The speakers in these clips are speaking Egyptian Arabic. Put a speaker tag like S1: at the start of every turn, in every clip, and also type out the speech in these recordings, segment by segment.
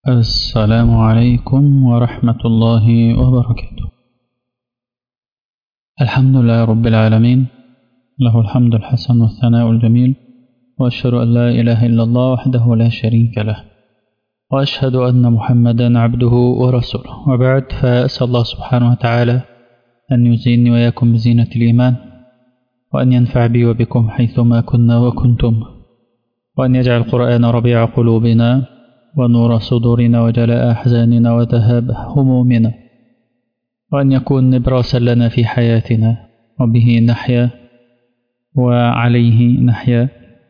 S1: السلام عليكم ورحمة الله وبركاته الحمد لله رب العالمين له الحمد الحسن والثناء الجميل وأشهد أن لا إله إلا الله وحده لا شريك له وأشهد أن محمدا عبده ورسوله وبعد فأسأل الله سبحانه وتعالى أن يزيني وإياكم بزينة الإيمان وأن ينفع بي وبكم حيثما كنا وكنتم وأن يجعل القرآن ربيع قلوبنا ونور صدورنا وجلاء أحزاننا وذهاب همومنا وأن يكون نبراسا لنا في حياتنا وبه نحيا وعليه نحيا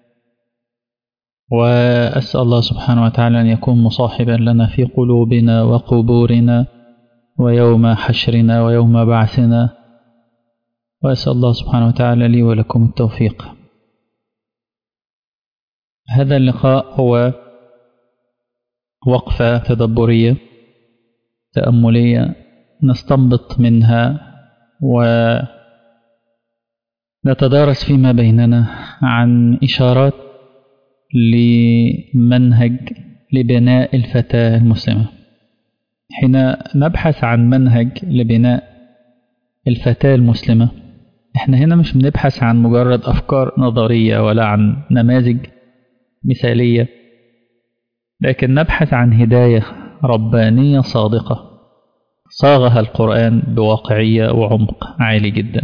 S1: وأسأل الله سبحانه وتعالى أن يكون مصاحبا لنا في قلوبنا وقبورنا ويوم حشرنا ويوم بعثنا وأسأل الله سبحانه وتعالى لي ولكم التوفيق هذا اللقاء هو وقفة تدبرية تأملية نستنبط منها ونتدارس فيما بيننا عن إشارات لمنهج لبناء الفتاة المسلمة حين نبحث عن منهج لبناء الفتاة المسلمة احنا هنا مش بنبحث عن مجرد أفكار نظرية ولا عن نماذج مثالية لكن نبحث عن هداية ربانية صادقة صاغها القرآن بواقعية وعمق عالي جدا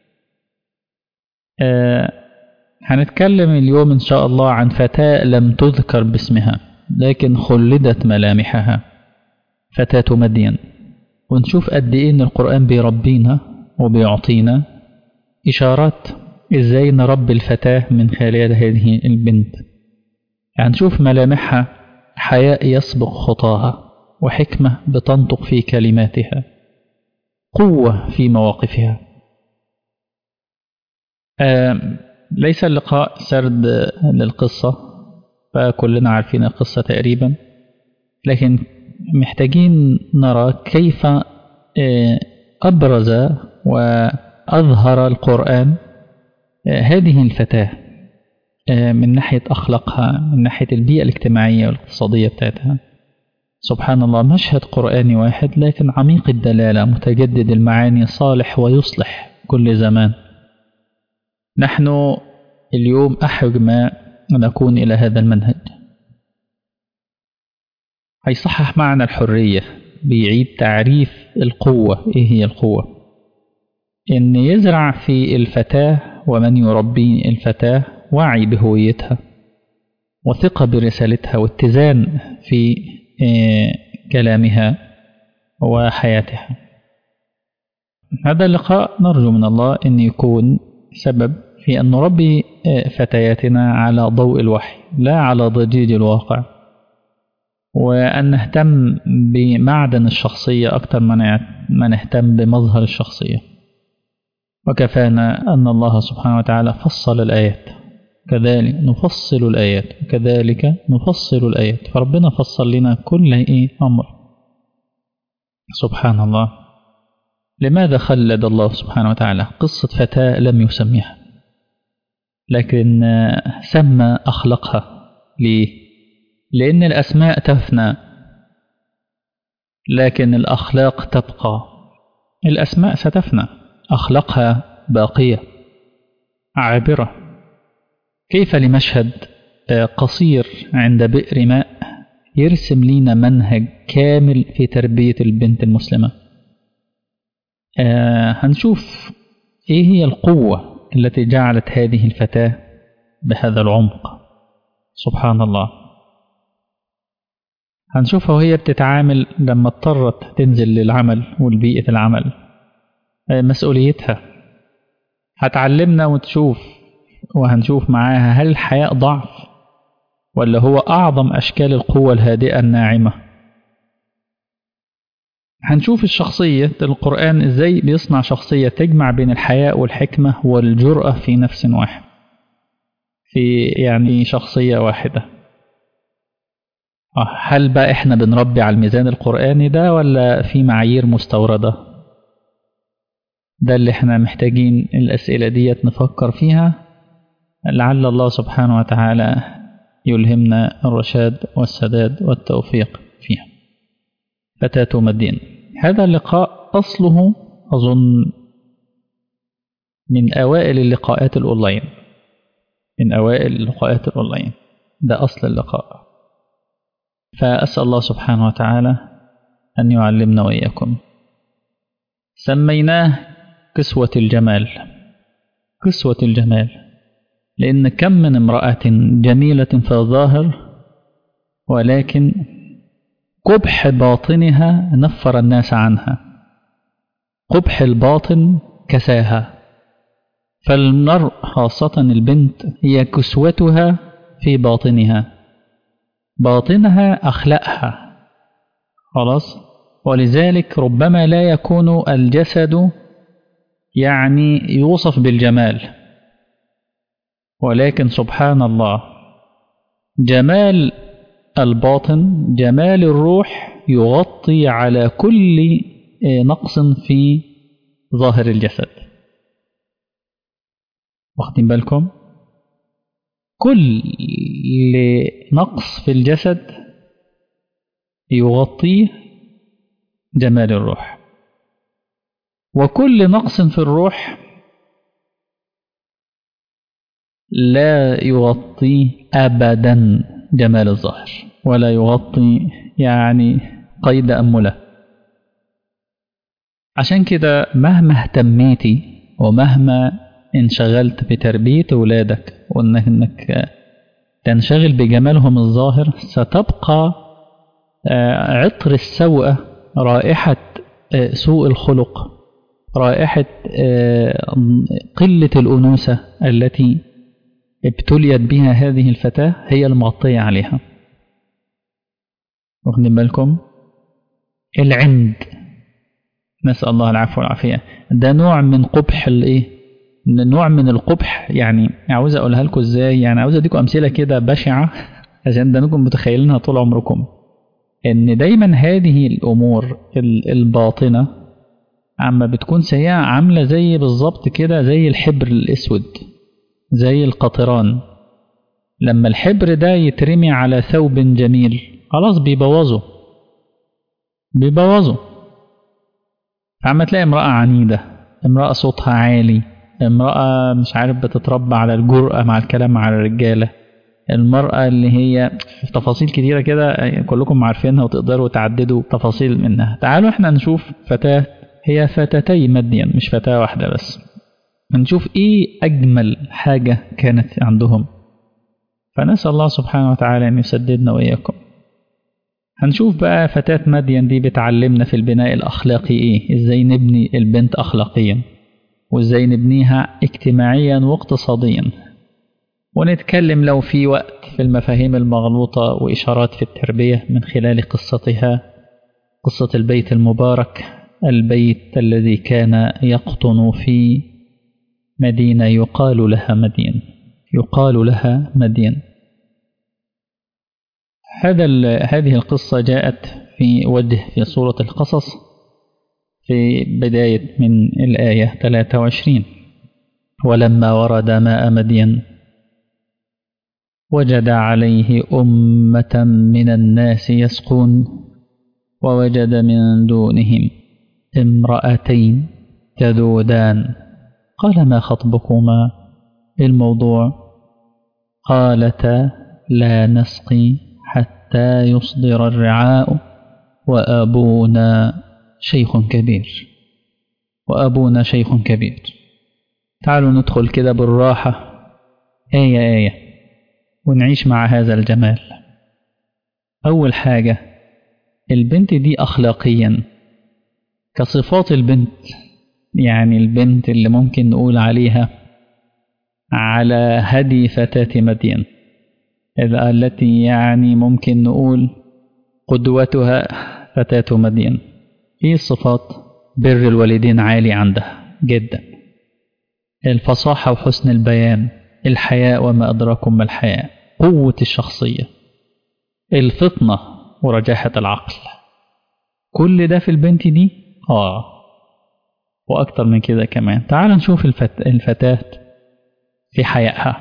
S1: آه هنتكلم اليوم إن شاء الله عن فتاة لم تذكر باسمها لكن خلدت ملامحها فتاة مدين ونشوف قد إيه إن القرآن بيربينا وبيعطينا إشارات إزاي نربي الفتاة من خلال هذه البنت يعني نشوف ملامحها حياء يسبق خطاها وحكمة بتنطق في كلماتها قوة في مواقفها ليس اللقاء سرد للقصة فكلنا عارفين القصة تقريبا لكن محتاجين نرى كيف أبرز وأظهر القرآن هذه الفتاة من ناحية أخلاقها من ناحية البيئة الاجتماعية والاقتصادية بتاعتها سبحان الله مشهد قرآني واحد لكن عميق الدلالة متجدد المعاني صالح ويصلح كل زمان نحن اليوم أحرج ما نكون إلى هذا المنهج هيصحح معنى الحرية بيعيد تعريف القوة إيه هي القوة إن يزرع في الفتاة ومن يربي الفتاة وعي بهويتها وثقة برسالتها واتزان في كلامها وحياتها هذا اللقاء نرجو من الله أن يكون سبب في أن نربي فتياتنا على ضوء الوحي لا على ضجيج الواقع وأن نهتم بمعدن الشخصية أكثر ما نهتم بمظهر الشخصية وكفانا أن الله سبحانه وتعالى فصل الآيات كذلك نفصل الآيات وكذلك نفصل الآيات فربنا فصل لنا كل إيه أمر سبحان الله لماذا خلد الله سبحانه وتعالى قصة فتاة لم يسميها لكن سمى أخلقها ليه لأن الأسماء تفنى لكن الأخلاق تبقى الأسماء ستفنى أخلاقها باقية عابرة كيف لمشهد قصير عند بئر ماء يرسم لنا منهج كامل في تربية البنت المسلمة آه هنشوف ايه هي القوة التي جعلت هذه الفتاة بهذا العمق سبحان الله هنشوفها وهي بتتعامل لما اضطرت تنزل للعمل والبيئة العمل آه مسؤوليتها هتعلمنا وتشوف وهنشوف معاها هل الحياء ضعف ولا هو أعظم أشكال القوة الهادئة الناعمة هنشوف الشخصية القرآن إزاي بيصنع شخصية تجمع بين الحياء والحكمة والجرأة في نفس واحد في يعني شخصية واحدة هل بقى إحنا بنربي على الميزان القرآني ده ولا في معايير مستوردة ده اللي إحنا محتاجين الأسئلة ديت نفكر فيها لعل الله سبحانه وتعالى يلهمنا الرشاد والسداد والتوفيق فيها فتاة مدين هذا اللقاء أصله أظن من أوائل اللقاءات الأونلاين من أوائل اللقاءات الأونلاين ده أصل اللقاء فأسأل الله سبحانه وتعالى أن يعلمنا وإياكم سميناه كسوة الجمال كسوة الجمال لأن كم من امرأة جميلة في الظاهر ولكن قبح باطنها نفر الناس عنها قبح الباطن كساها فالمرء خاصة البنت هي كسوتها في باطنها باطنها أخلاقها خلاص ولذلك ربما لا يكون الجسد يعني يوصف بالجمال ولكن سبحان الله جمال الباطن جمال الروح يغطي على كل نقص في ظاهر الجسد واخدين بالكم كل نقص في الجسد يغطيه جمال الروح وكل نقص في الروح لا يغطي أبدا جمال الظاهر ولا يغطي يعني قيد أمله عشان كده مهما اهتميتي ومهما انشغلت بتربية أولادك وإنك إنك تنشغل بجمالهم الظاهر ستبقى عطر السوءة رائحة سوء الخلق رائحة قلة الأنوثة التي ابتليت بها هذه الفتاة هي المغطية عليها واخدين بالكم العند نسأل الله العفو والعافية ده نوع من قبح الايه نوع من القبح يعني عاوز اقولها لكم ازاي يعني عاوز اديكم امثله كده بشعه عشان ده انكم متخيلينها طول عمركم ان دايما هذه الامور الباطنه عما بتكون سيئه عامله زي بالظبط كده زي الحبر الاسود زي القطران لما الحبر ده يترمي على ثوب جميل خلاص بيبوظه بيبوظه فعما تلاقي امرأة عنيدة امرأة صوتها عالي امرأة مش عارف بتتربى على الجرأة مع الكلام على الرجالة المرأة اللي هي في تفاصيل كتيرة كده كلكم عارفينها وتقدروا تعددوا تفاصيل منها تعالوا احنا نشوف فتاة هي فتاتي مدين مش فتاة واحدة بس نشوف ايه أجمل حاجة كانت عندهم فنسأل الله سبحانه وتعالى أن يسددنا وإياكم هنشوف بقى فتاة مدين دي بتعلمنا في البناء الأخلاقي إيه إزاي نبني البنت أخلاقيا وإزاي نبنيها اجتماعيا واقتصاديا ونتكلم لو في وقت في المفاهيم المغلوطة وإشارات في التربية من خلال قصتها قصة البيت المبارك البيت الذي كان يقطن في مدينة يقال لها مدين يقال لها مدين هذا هذه القصة جاءت في وجه في سورة القصص في بداية من الآية 23 ولما ورد ماء مدين وجد عليه أمة من الناس يسقون ووجد من دونهم امرأتين تذودان قال ما خطبكما الموضوع قالتا لا نسقي حتى يصدر الرعاء وأبونا شيخ كبير وأبونا شيخ كبير تعالوا ندخل كده بالراحة آية آية ونعيش مع هذا الجمال أول حاجة البنت دي أخلاقيا كصفات البنت يعني البنت اللي ممكن نقول عليها على هدي فتاة مدين التي يعني ممكن نقول قدوتها فتاة مدين ايه الصفات بر الوالدين عالي عندها جدا الفصاحة وحسن البيان الحياء وما أدراكم ما الحياء قوة الشخصية الفطنة ورجاحة العقل كل ده في البنت دي آه وأكتر من كده كمان تعال نشوف الفت... الفتاة في حيائها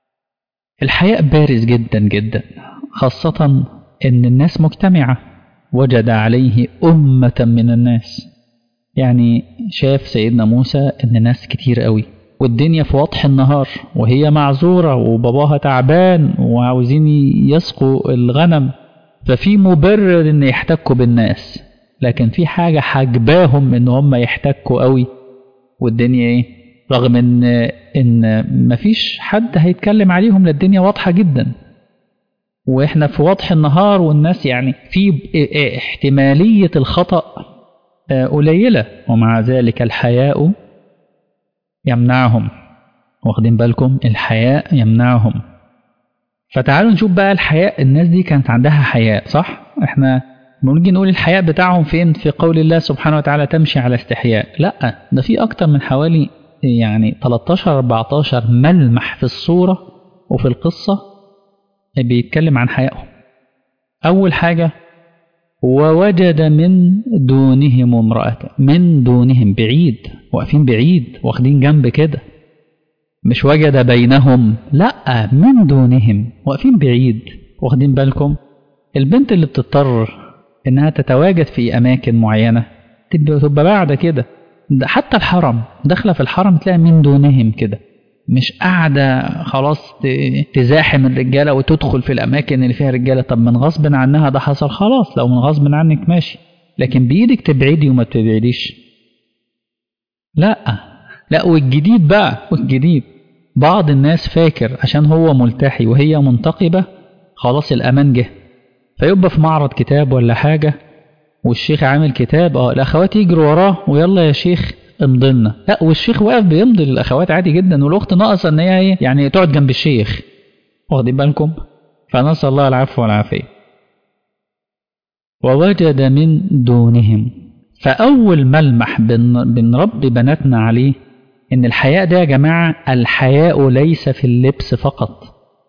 S1: الحياء بارز جدا جدا خاصة إن الناس مجتمعة وجد عليه أمة من الناس يعني شاف سيدنا موسى إن ناس كتير قوي والدنيا في وضح النهار وهي معذورة وباباها تعبان وعاوزين يسقوا الغنم ففي مبرر إن يحتكوا بالناس لكن في حاجة حجباهم إن هم يحتكوا قوي والدنيا إيه رغم إن إن مفيش حد هيتكلم عليهم للدنيا واضحة جدا واحنا في وضح النهار والناس يعني في احتمالية الخطأ قليلة ومع ذلك الحياء يمنعهم واخدين بالكم الحياء يمنعهم فتعالوا نشوف بقى الحياء الناس دي كانت عندها حياء صح احنا بنيجي نقول الحياء بتاعهم فين في قول الله سبحانه وتعالى تمشي على استحياء لا ده في اكتر من حوالي يعني 13 14 ملمح في الصورة وفي القصة بيتكلم عن حيائهم أول حاجة ووجد من دونهم امرأة من دونهم بعيد واقفين بعيد واخدين جنب كده مش وجد بينهم لا من دونهم واقفين بعيد واخدين بالكم البنت اللي بتضطر انها تتواجد في اماكن معينه تبقى بعد كده حتى الحرم داخله في الحرم تلاقي من دونهم كده مش قاعدة خلاص تزاحم الرجالة وتدخل في الأماكن اللي فيها رجالة طب من غصب عنها ده حصل خلاص لو من غصب عنك ماشي لكن بإيدك تبعدي وما تبعديش لا لا والجديد بقى والجديد بعض الناس فاكر عشان هو ملتحي وهي منتقبة خلاص الأمان جه فيبقى في معرض كتاب ولا حاجة والشيخ عامل كتاب اه الأخوات يجروا وراه ويلا يا شيخ امضلنا لا والشيخ واقف بيمضي الاخوات عادي جدا والاخت ناقصه ان هي ايه يعني تقعد جنب الشيخ واخدين بالكم فنسال الله العفو والعافيه ووجد من دونهم فاول ملمح بنربي بناتنا عليه ان الحياء ده يا جماعه الحياء ليس في اللبس فقط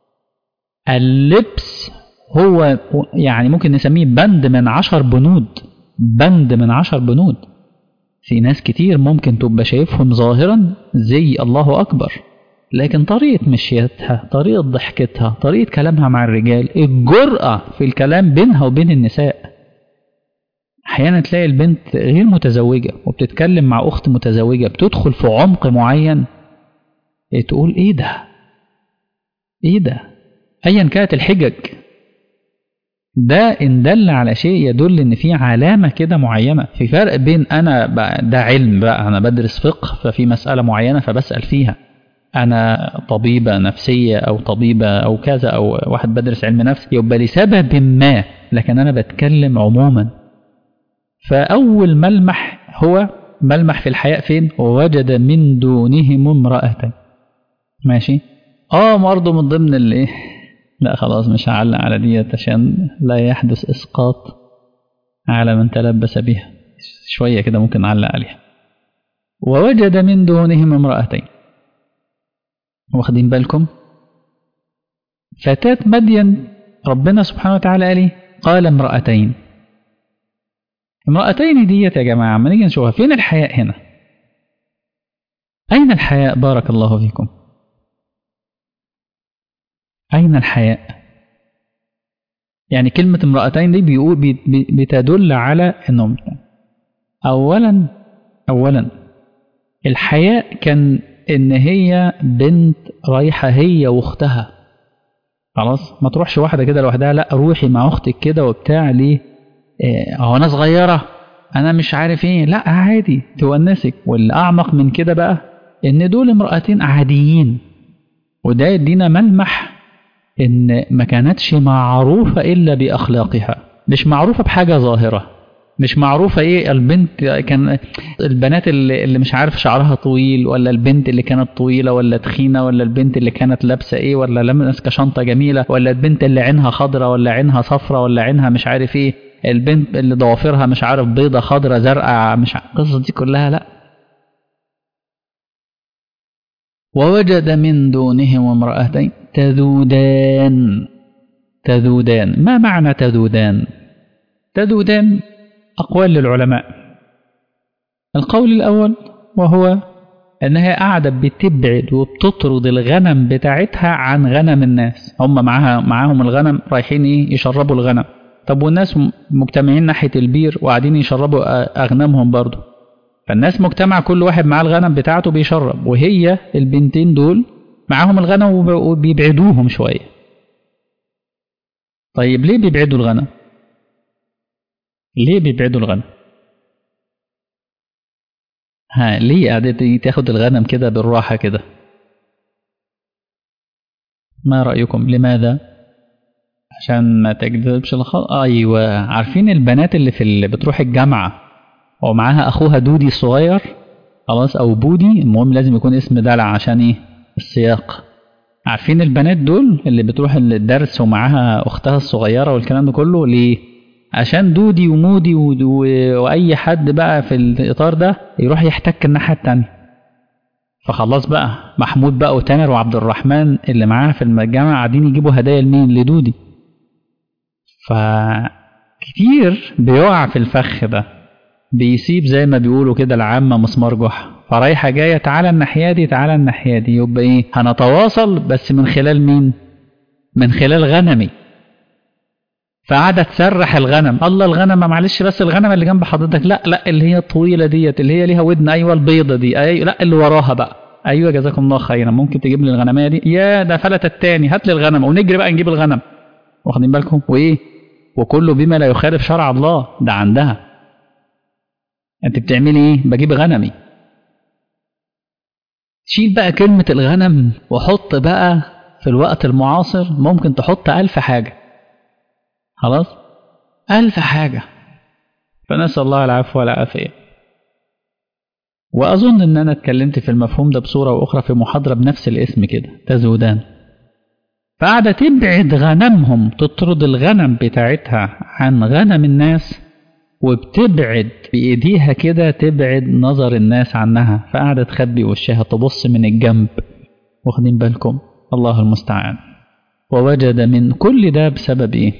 S1: اللبس هو يعني ممكن نسميه بند من عشر بنود بند من عشر بنود في ناس كتير ممكن تبقى شايفهم ظاهرا زي الله أكبر لكن طريقة مشيتها طريقة ضحكتها طريقة كلامها مع الرجال الجرأة في الكلام بينها وبين النساء أحيانا تلاقي البنت غير متزوجة وبتتكلم مع أخت متزوجة بتدخل في عمق معين تقول إيه ده إيه ده أيا كانت الحجج ده إن دل على شيء يدل إن في علامة كده معينة في فرق بين أنا ده علم بقى أنا بدرس فقه ففي مسألة معينة فبسأل فيها أنا طبيبة نفسية أو طبيبة أو كذا أو واحد بدرس علم نفس يبقى لسبب ما لكن أنا بتكلم عموما فأول ملمح هو ملمح في الحياء فين ووجد من دونهم امرأة ماشي اه برضه من ضمن الايه لا خلاص مش هعلق على ديت عشان لا يحدث إسقاط على من تلبس بها شوية كده ممكن نعلق عليها ووجد من دونهم امرأتين واخدين بالكم فتاة مدين ربنا سبحانه وتعالى قال قال امرأتين امرأتين ديت يا جماعة ما نيجي نشوفها فين الحياء هنا أين الحياء بارك الله فيكم أين الحياء يعني كلمة امرأتين دي بيقول بتدل على أنهم أولا أولا الحياء كان إن هي بنت رايحة هي وأختها خلاص ما تروحش واحدة كده لوحدها لا روحي مع أختك كده وبتاع ليه هو أنا صغيرة أنا مش عارف إيه لا عادي تونسك والأعمق من كده بقى إن دول امرأتين عاديين وده يدينا ملمح إن ما كانتش معروفة إلا بأخلاقها مش معروفة بحاجة ظاهرة مش معروفة إيه البنت كان البنات اللي, اللي مش عارف شعرها طويل ولا البنت اللي كانت طويلة ولا تخينة ولا البنت اللي كانت لابسة إيه ولا ماسكة شنطة جميلة ولا البنت اللي عينها خضرة ولا عينها صفرة ولا عينها مش عارف إيه البنت اللي ضوافرها مش عارف بيضة خضرة زرقاء مش القصص دي كلها لأ ووجد من دونهم امرأتين تذودان تذودان ما معنى تذودان تذودان أقوال للعلماء القول الأول وهو أنها قاعدة بتبعد وبتطرد الغنم بتاعتها عن غنم الناس هم معاها معاهم الغنم رايحين إيه يشربوا الغنم طب والناس مجتمعين ناحية البير وقاعدين يشربوا أغنامهم برضه فالناس مجتمع كل واحد معاه الغنم بتاعته بيشرب وهي البنتين دول معاهم الغنم وبيبعدوهم شوية طيب ليه بيبعدوا الغنم ليه بيبعدوا الغنم ها ليه قعدت تاخد الغنم كده بالراحة كده ما رأيكم لماذا عشان ما تجذبش الخلق ايوه عارفين البنات اللي في اللي بتروح الجامعة ومعاها اخوها دودي الصغير خلاص او بودي المهم لازم يكون اسم دلع عشان ايه السياق عارفين البنات دول اللي بتروح الدرس ومعاها اختها الصغيرة والكلام ده كله ليه عشان دودي ومودي واي حد بقى في الاطار ده يروح يحتك الناحية التانية فخلاص بقى محمود بقى وتامر وعبد الرحمن اللي معاه في الجامعة قاعدين يجيبوا هدايا لمين لدودي فكتير بيقع في الفخ ده بيسيب زي ما بيقولوا كده العامة مسمار جحا فرايحة جاية تعالى الناحية دي تعالى الناحية دي يبقى ايه هنتواصل بس من خلال مين من خلال غنمي فقعدت تسرح الغنم الله الغنم معلش بس الغنم اللي جنب حضرتك لا لا اللي هي الطويله ديت اللي هي ليها ودن ايوه البيضه دي أيوة لا اللي وراها بقى ايوه جزاكم الله خيرا ممكن تجيب لي الغنميه دي يا ده فلت التاني هات لي الغنم ونجري بقى نجيب الغنم واخدين بالكم وايه وكله بما لا يخالف شرع الله ده عندها انت بتعملي ايه بجيب غنمي شيل بقى كلمة الغنم وحط بقى في الوقت المعاصر ممكن تحط ألف حاجة خلاص ألف حاجة فنسأل الله العفو والعافية وأظن أن أنا اتكلمت في المفهوم ده بصورة وأخرى في محاضرة بنفس الاسم كده تزودان فقاعدة تبعد غنمهم تطرد الغنم بتاعتها عن غنم الناس وبتبعد بإيديها كده تبعد نظر الناس عنها فقاعدة تخبي وشها تبص من الجنب واخدين بالكم الله المستعان ووجد من كل ده بسبب ايه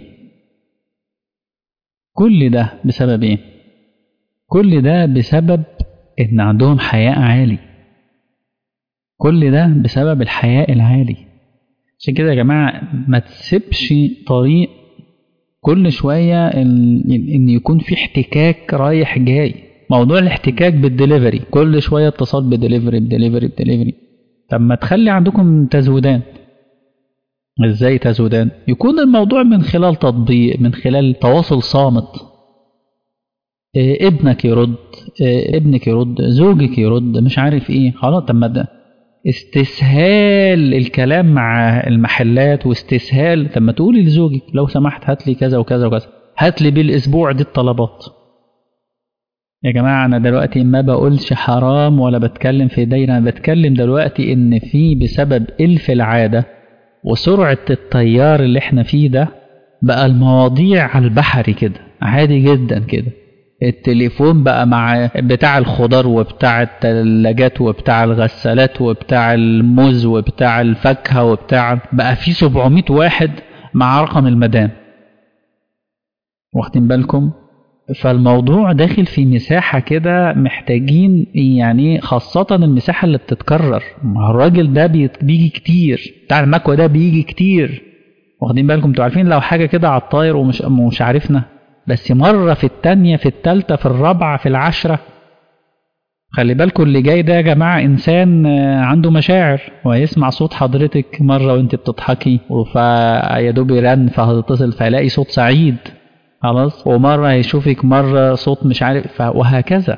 S1: كل ده بسبب ايه كل ده بسبب ان عندهم حياء عالي كل ده بسبب الحياء العالي عشان كده يا جماعة ما تسيبش طريق كل شوية ان يكون في احتكاك رايح جاي موضوع الاحتكاك بالدليفري كل شوية اتصال بدليفري بدليفري بدليفري طب ما تخلي عندكم تزودان ازاي تزودان يكون الموضوع من خلال تطبيق من خلال تواصل صامت إيه ابنك يرد إيه ابنك يرد زوجك يرد مش عارف ايه خلاص طب ما ده استسهال الكلام مع المحلات واستسهال طب ما تقولي لزوجك لو سمحت هات لي كذا وكذا وكذا هات لي بالاسبوع دي الطلبات يا جماعة أنا دلوقتي ما بقولش حرام ولا بتكلم في دايرة أنا بتكلم دلوقتي إن في بسبب إلف العادة وسرعة التيار اللي احنا فيه ده بقى المواضيع على البحري كده عادي جدا كده التليفون بقى مع بتاع الخضار وبتاع الثلاجات وبتاع الغسالات وبتاع الموز وبتاع الفاكهة وبتاع بقى في 700 واحد مع رقم المدام واخدين بالكم فالموضوع داخل في مساحة كده محتاجين يعني خاصة المساحة اللي بتتكرر الراجل ده بيجي كتير بتاع المكوى ده بيجي كتير واخدين بالكم انتوا عارفين لو حاجة كده على الطاير ومش مش عارفنا بس مرة في التانية في التالتة في الرابعة في العشرة خلي بالكم اللي جاي ده يا جماعة إنسان عنده مشاعر وهيسمع صوت حضرتك مرة وأنت بتضحكي فيا دوب يرن فهتتصل فيلاقي صوت سعيد خلاص ومرة هيشوفك مرة صوت مش عارف وهكذا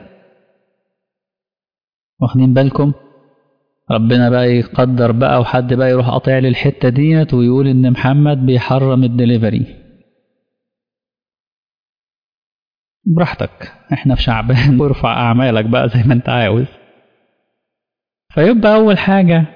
S1: واخدين بالكم ربنا بقى يقدر بقى وحد بقى يروح قاطع لي الحتة ديت ويقول إن محمد بيحرم الدليفري براحتك احنا في شعبان وارفع اعمالك بقى زي ما انت عاوز فيبقى اول حاجة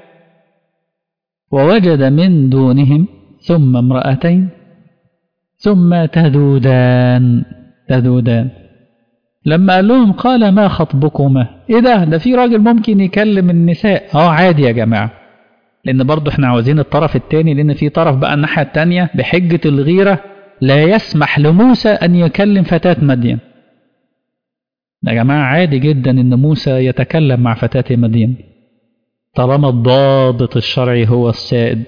S1: ووجد من دونهم ثم امرأتين ثم تذودان تذودان لما قال لهم قال ما خطبكما ايه ده ده في راجل ممكن يكلم النساء اه عادي يا جماعة لان برضو احنا عاوزين الطرف التاني لان في طرف بقى الناحية التانية بحجة الغيرة لا يسمح لموسى أن يكلم فتاة مدين يا جماعة عادي جدا أن موسى يتكلم مع فتاة مدين طالما الضابط الشرعي هو السائد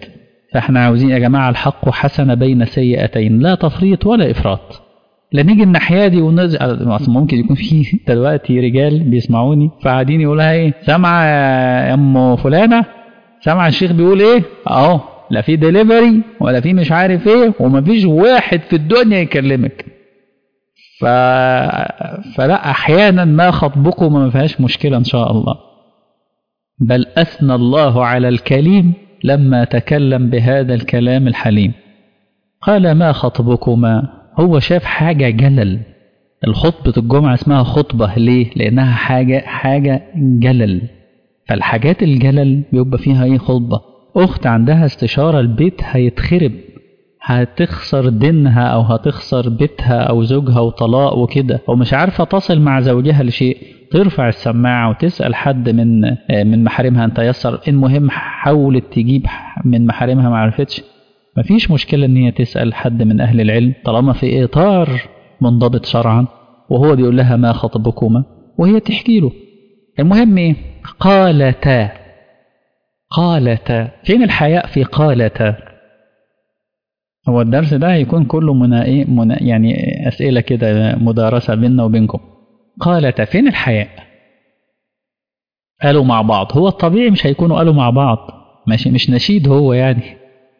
S1: فاحنا عاوزين يا جماعة الحق حسن بين سيئتين لا تفريط ولا إفراط لا نيجي الناحية دي ونرجع أصل ممكن يكون في دلوقتي رجال بيسمعوني فقاعدين يقولها ايه سامعة يا ام فلانة سامعة الشيخ بيقول ايه اهو لا في ديليفري ولا في مش عارف ايه ومفيش واحد في الدنيا يكلمك ف... فلا احيانا ما خطبكم ما فيهاش مشكلة ان شاء الله بل اثنى الله على الكليم لما تكلم بهذا الكلام الحليم قال ما خطبكما هو شاف حاجة جلل الخطبة الجمعة اسمها خطبة ليه؟ لأنها حاجة حاجة جلل فالحاجات الجلل بيبقى فيها ايه خطبة أخت عندها استشارة البيت هيتخرب هتخسر دينها أو هتخسر بيتها أو زوجها وطلاق وكده ومش عارفة تصل مع زوجها لشيء ترفع السماعة وتسأل حد من من محارمها أن تيسر المهم حاولت تجيب من محارمها ما عرفتش مفيش مشكلة إن هي تسأل حد من أهل العلم طالما في إطار منضبط شرعا وهو بيقول لها ما خطبكما وهي تحكي له المهم إيه قالتا قالتا فين الحياء في قالتا هو الدرس ده هيكون كله منا إيه منا يعني أسئلة كده مدارسة بيننا وبينكم قالتا فين الحياء قالوا مع بعض هو الطبيعي مش هيكونوا قالوا مع بعض ماشي مش نشيد هو يعني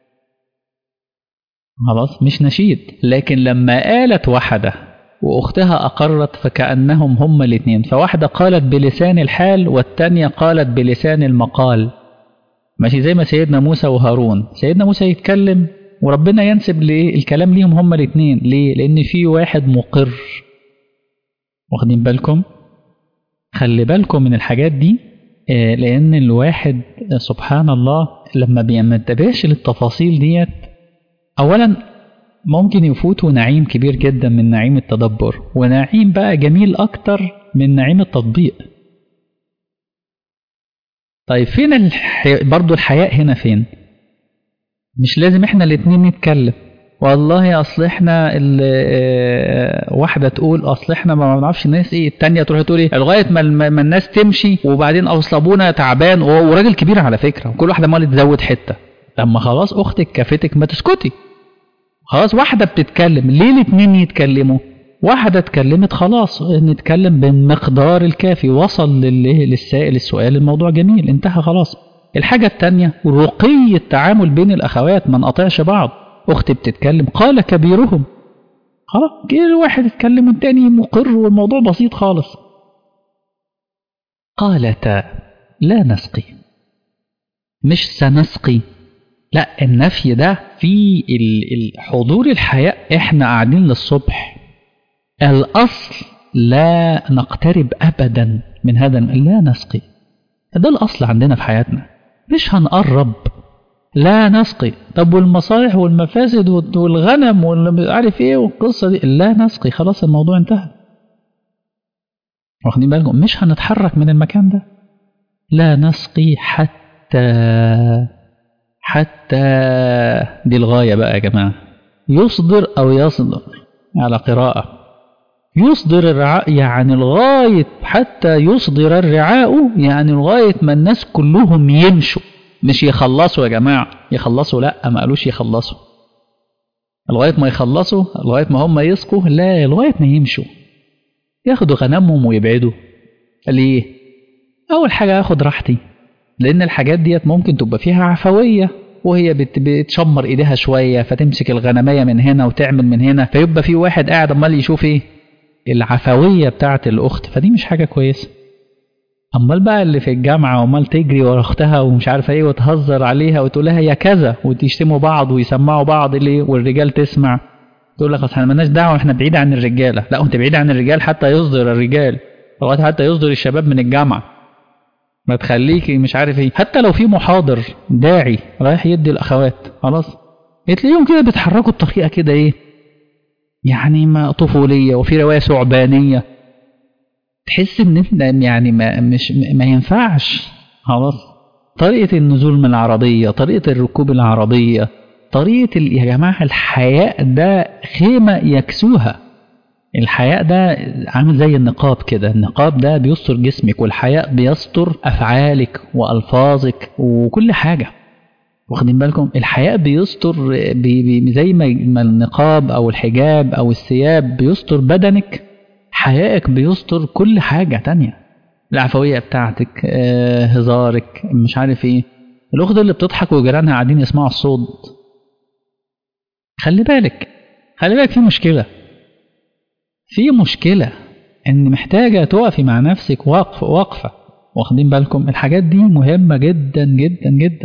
S1: خلاص مش نشيد لكن لما قالت واحدة وأختها أقرت فكأنهم هما الاثنين فواحدة قالت بلسان الحال والتانية قالت بلسان المقال ماشي زي ما سيدنا موسى وهارون سيدنا موسى يتكلم وربنا ينسب الكلام ليهم هما الاثنين ليه لأن في واحد مقر واخدين بالكم خلي بالكم من الحاجات دي لأن الواحد سبحان الله لما بينتبهش للتفاصيل ديت أولا ممكن يفوتوا نعيم كبير جدا من نعيم التدبر ونعيم بقى جميل أكتر من نعيم التطبيق طيب فين الحي... برضو الحياء هنا فين مش لازم احنا الاتنين نتكلم والله اصل احنا واحده تقول اصل احنا ما بنعرفش الناس ايه التانية تروح تقول ايه لغايه ما, ما الناس تمشي وبعدين اصل ابونا تعبان وراجل كبير على فكره وكل واحده مالت تزود حته لما خلاص اختك كفتك ما تسكتي خلاص واحده بتتكلم ليه الاتنين يتكلموا واحده اتكلمت خلاص نتكلم بالمقدار الكافي وصل للسائل السؤال الموضوع جميل انتهى خلاص الحاجه التانية رقي التعامل بين الاخوات ما نقطعش بعض اختي بتتكلم قال كبيرهم خلاص جه واحد اتكلم والتاني مقر والموضوع بسيط خالص قالتا لا نسقي مش سنسقي لا النفي ده في حضور الحياء احنا قاعدين للصبح الاصل لا نقترب ابدا من هذا لا نسقي ده الاصل عندنا في حياتنا مش هنقرب لا نسقي طب والمصالح والمفاسد والغنم واللي عارف ايه والقصه دي لا نسقي خلاص الموضوع انتهى واخدين بالكم مش هنتحرك من المكان ده لا نسقي حتى حتى دي الغاية بقى يا جماعة يصدر أو يصدر على قراءة يصدر الرعاء يعني لغاية حتى يصدر الرعاء يعني لغاية ما الناس كلهم يمشوا مش يخلصوا يا جماعة يخلصوا لا ما قالوش يخلصوا لغاية ما يخلصوا لغاية ما هم يسقوا لا لغاية ما يمشوا ياخدوا غنمهم ويبعدوا ليه أول حاجة أخد راحتي لأن الحاجات ديت ممكن تبقى فيها عفوية وهي بتشمر ايديها شوية فتمسك الغنمية من هنا وتعمل من هنا فيبقى في واحد قاعد امال يشوف ايه العفوية بتاعت الأخت فدي مش حاجة كويسة أمال بقى اللي في الجامعة وأمال تجري ورا أختها ومش عارفة إيه وتهزر عليها وتقول لها يا كذا وتشتموا بعض ويسمعوا بعض ليه والرجال تسمع تقول لك أصل احنا مالناش دعوة احنا بعيد عن الرجالة لا أنت بعيد عن الرجال حتى يصدر الرجال لغاية حتى يصدر الشباب من الجامعة ما تخليكي مش عارف ايه حتى لو في محاضر داعي رايح يدي الأخوات خلاص تلاقيهم كده بيتحركوا بطريقة كده إيه يعني ما طفولية وفي رواية ثعبانية تحس ان انت يعني ما مش ما ينفعش خلاص طريقة النزول من العربية طريقة الركوب العربية طريقة يا جماعة الحياء ده خيمة يكسوها الحياء ده عامل زي النقاب كده النقاب ده بيستر جسمك والحياء بيستر أفعالك وألفاظك وكل حاجة واخدين بالكم الحياء بيستر بي بي زي ما النقاب او الحجاب او الثياب بيستر بدنك حيائك بيستر كل حاجة تانية العفوية بتاعتك آه، هزارك مش عارف ايه الاخت اللي بتضحك وجيرانها قاعدين يسمعوا الصوت خلي بالك خلي بالك في مشكلة في مشكلة ان محتاجة تقفي مع نفسك وقف وقفة واخدين بالكم الحاجات دي مهمة جدا جدا جدا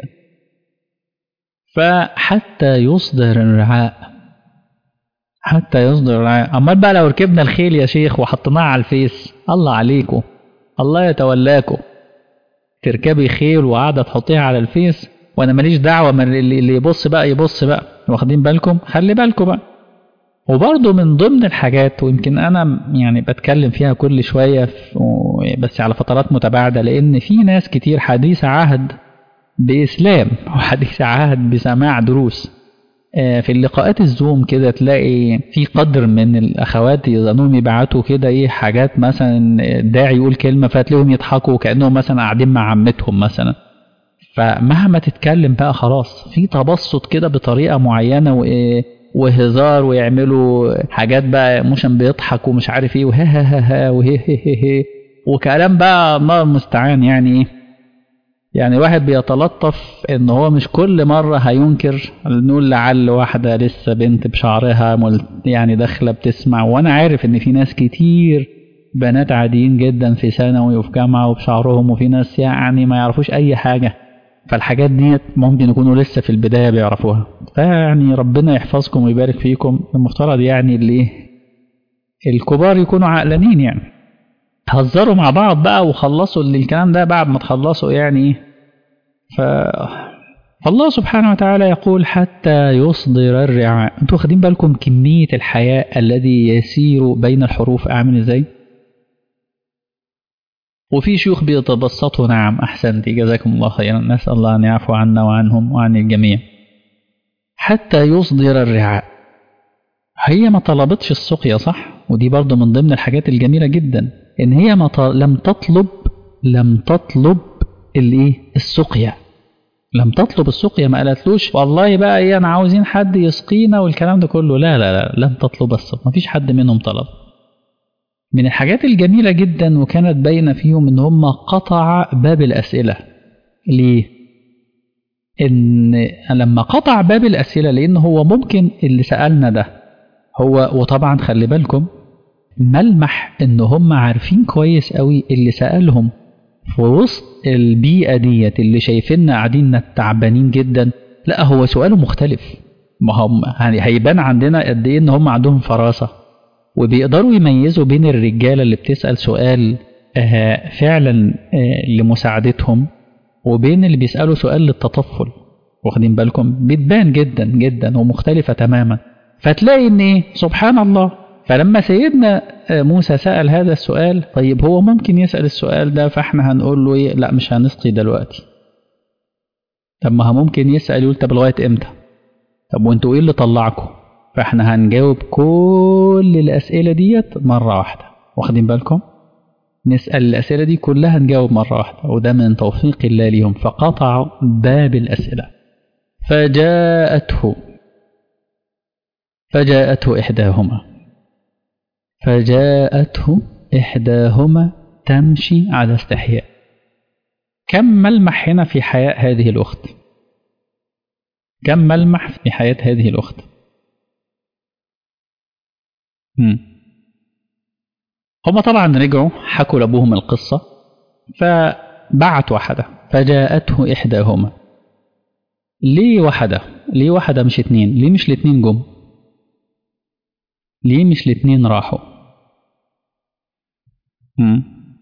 S1: فحتى يصدر الرعاء حتى يصدر الرعاء امال بقى لو ركبنا الخيل يا شيخ وحطيناها على الفيس الله عليكم الله يتولاكم تركبي خيل وقاعده تحطيها على الفيس وانا ماليش دعوه من اللي اللي يبص بقى يبص بقى واخدين بالكم خلي بالكم بقى وبرضه من ضمن الحاجات ويمكن انا يعني بتكلم فيها كل شويه في- بس على فترات متباعده لان في ناس كتير حديث عهد باسلام وحديث عهد بسماع دروس آه، في اللقاءات الزوم كده تلاقي في قدر من الاخوات يظنون يبعتوا كده ايه حاجات مثلا داعي يقول كلمه فتلاقيهم يضحكوا كانهم مثلا قاعدين مع عمتهم مثلا فمهما تتكلم بقى خلاص في تبسط كده بطريقه معينه وايه وهزار ويعملوا حاجات بقى موشن بيضحك ومش عارف ايه وها ها ها ها وهي هي هي هي وكلام بقى الله المستعان يعني ايه يعني الواحد بيتلطف ان هو مش كل مرة هينكر نقول لعل واحدة لسه بنت بشعرها مل- يعني داخلة بتسمع وانا عارف ان في ناس كتير بنات عاديين جدا في ثانوي وفي جامعة وبشعرهم وفي ناس يعني ما يعرفوش اي حاجة فالحاجات دي ممكن يكونوا لسه في البداية بيعرفوها فيعني ربنا يحفظكم ويبارك فيكم المفترض يعني اللي إيه؟ الكبار يكونوا عقلانين يعني هزروا مع بعض بقى وخلصوا اللي الكلام ده بعد ما تخلصوا يعني ايه ف فالله سبحانه وتعالى يقول حتى يصدر الرعاء انتوا واخدين بالكم كمية الحياء الذي يسير بين الحروف اعمل ازاي وفي شيوخ بيتبسطوا نعم احسنتي جزاكم الله خيرا نسأل الله ان يعفو عنا وعنهم وعن الجميع حتى يصدر الرعاء هي ما طلبتش السقيا صح ودي برضه من ضمن الحاجات الجميلة جدا ان هي ما ط... لم تطلب لم تطلب الايه السقيا لم تطلب السقيا ما قالتلوش والله بقى ايه انا عاوزين حد يسقينا والكلام ده كله لا لا لا لم تطلب السقيا ما فيش حد منهم طلب من الحاجات الجميلة جدا وكانت باينة فيهم ان هم قطع باب الاسئلة ليه ان لما قطع باب الاسئلة لان هو ممكن اللي سألنا ده هو وطبعا خلي بالكم ملمح ان هم عارفين كويس قوي اللي سألهم في وسط البيئة ديت اللي شايفيننا قاعدين تعبانين جدا لا هو سؤاله مختلف ما هم يعني هيبان عندنا قد ايه ان هم عندهم فراسة وبيقدروا يميزوا بين الرجالة اللي بتسأل سؤال آه فعلا آه لمساعدتهم وبين اللي بيسألوا سؤال للتطفل واخدين بالكم بتبان جدا جدا ومختلفة تماما فتلاقي ان ايه سبحان الله فلما سيدنا موسى سأل هذا السؤال طيب هو ممكن يسأل السؤال ده فاحنا هنقول له ايه لا مش هنسقي دلوقتي طب ما هو ممكن يسأل يقول طب لغاية امتى طب وانتوا ايه اللي طلعكم فاحنا هنجاوب كل الأسئلة ديت مرة واحدة واخدين بالكم نسأل الأسئلة دي كلها نجاوب مرة واحدة وده من توفيق الله ليهم فقطعوا باب الأسئلة فجاءته فجاءته إحداهما فجاءته إحداهما تمشي على استحياء كم ملمح هنا في حياة هذه الأخت كم ملمح في حياة هذه الأخت هم. هما طبعا رجعوا حكوا لأبوهم القصة فبعت واحدة فجاءته إحداهما ليه واحدة ليه واحدة مش اتنين ليه مش الاتنين جم ليه مش الاتنين راحوا مم.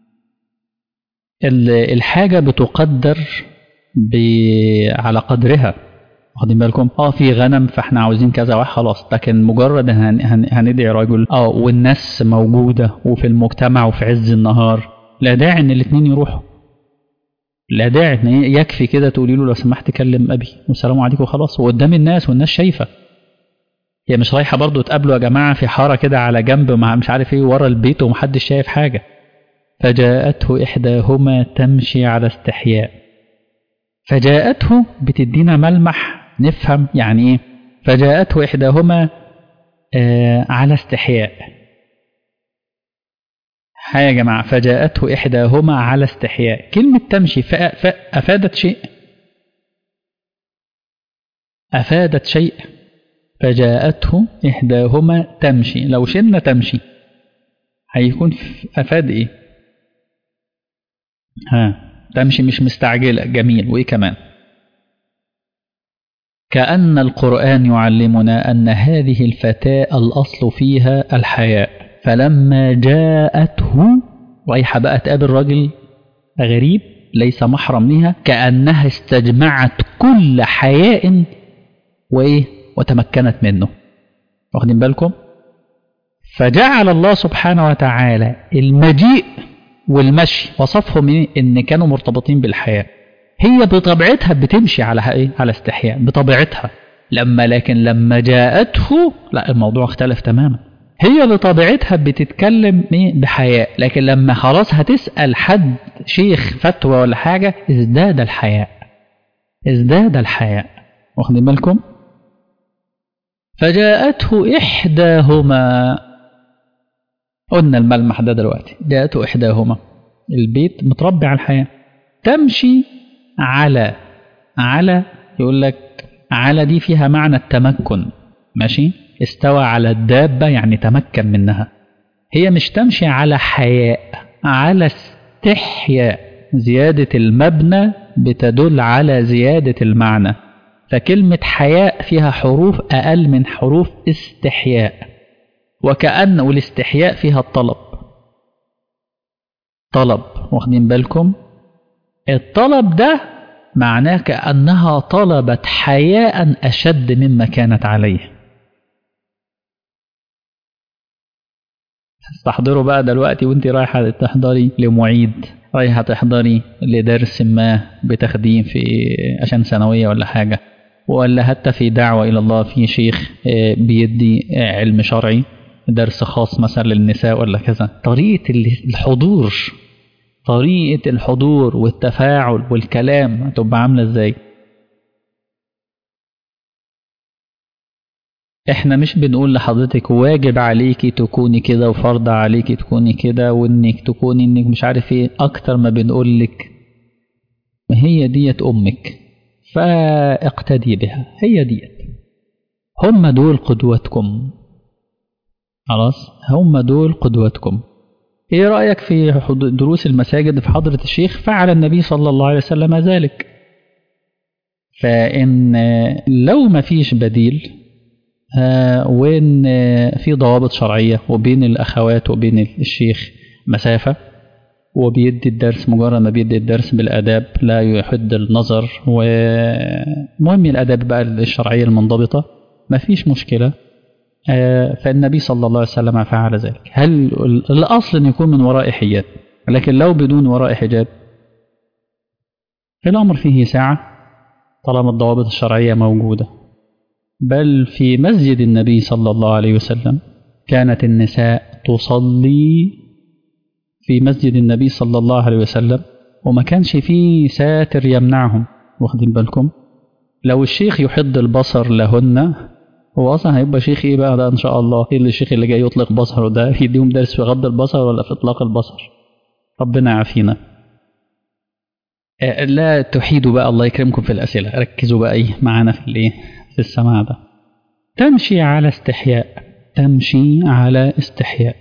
S1: الحاجة بتقدر ب... على قدرها واخدين بالكم اه في غنم فاحنا عاوزين كذا واحد خلاص لكن مجرد هن... هن... هندعي رجل اه والناس موجودة وفي المجتمع وفي عز النهار لا داعي ان الاتنين يروحوا لا داعي ان يكفي كده تقولي له لو سمحت كلم ابي والسلام عليكم خلاص وقدام الناس والناس شايفه هي مش رايحه برضه تقابله يا جماعه في حاره كده على جنب مع مش عارف ايه ورا البيت ومحدش شايف حاجه فجاءته احداهما تمشي على استحياء فجاءته بتدينا ملمح نفهم يعني ايه فجاءته إحداهما آه على استحياء ها يا جماعة فجاءته إحداهما على استحياء كلمة تمشي أفادت شيء أفادت شيء فجاءته إحداهما تمشي لو شلنا تمشي هيكون أفاد إيه ها تمشي مش مستعجلة جميل وإيه كمان كأن القرآن يعلمنا أن هذه الفتاة الأصل فيها الحياء فلما جاءته رايحة بقى تقابل راجل غريب ليس محرم لها كأنها استجمعت كل حياء وإيه وتمكنت منه واخدين بالكم فجعل الله سبحانه وتعالى المجيء والمشي وصفهم إيه؟ ان كانوا مرتبطين بالحياة هي بطبيعتها بتمشي على ايه على استحياء بطبيعتها لما لكن لما جاءته لا الموضوع اختلف تماما هي بطبيعتها بتتكلم ايه بحياء لكن لما خلاص هتسأل حد شيخ فتوى ولا حاجة ازداد الحياء ازداد الحياء واخدين بالكم فجاءته إحداهما قلنا الملمح ده دلوقتي جاءته إحداهما البيت متربي على الحياة تمشي على على يقول لك على دي فيها معنى التمكن ماشي استوى على الدابة يعني تمكن منها هي مش تمشي على حياء على استحياء زيادة المبنى بتدل على زيادة المعنى فكلمة حياء فيها حروف أقل من حروف استحياء وكأن والاستحياء فيها الطلب طلب واخدين بالكم الطلب ده معناه كأنها طلبت حياء أشد مما كانت عليه استحضروا بقى دلوقتي وانت رايحة تحضري لمعيد رايحة تحضري لدرس ما بتخديم في عشان ثانوية ولا حاجة ولا حتى في دعوة إلى الله في شيخ بيدي علم شرعي درس خاص مثلا للنساء ولا كذا طريقة الحضور طريقة الحضور والتفاعل والكلام هتبقى عاملة ازاي احنا مش بنقول لحضرتك واجب عليكي تكوني كده وفرض عليكي تكوني كده وانك تكوني انك مش عارف ايه اكتر ما بنقول لك ما هي ديت امك فاقتدي بها هي ديت هم دول قدوتكم خلاص هم دول قدوتكم ايه رأيك في دروس المساجد في حضرة الشيخ فعل النبي صلى الله عليه وسلم ذلك فإن لو ما فيش بديل وإن في ضوابط شرعية وبين الأخوات وبين الشيخ مسافة وبيدي الدرس مجرد ما بيدي الدرس بالآداب لا يحد النظر ومهم الآداب بقى الشرعية المنضبطة ما فيش مشكلة فالنبي صلى الله عليه وسلم فعل ذلك هل الأصل أن يكون من وراء حجاب لكن لو بدون وراء حجاب الأمر فيه ساعة طالما الضوابط الشرعية موجودة بل في مسجد النبي صلى الله عليه وسلم كانت النساء تصلي في مسجد النبي صلى الله عليه وسلم وما كانش فيه ساتر يمنعهم واخدين بالكم لو الشيخ يحض البصر لهن هو اصلا هيبقى شيخ ايه بقى ده ان شاء الله ايه اللي الشيخ اللي جاي يطلق بصره ده يديهم درس في غض البصر ولا في اطلاق البصر ربنا يعافينا لا تحيدوا بقى الله يكرمكم في الاسئله ركزوا بقى ايه معانا في الايه في السماع ده تمشي على استحياء تمشي على استحياء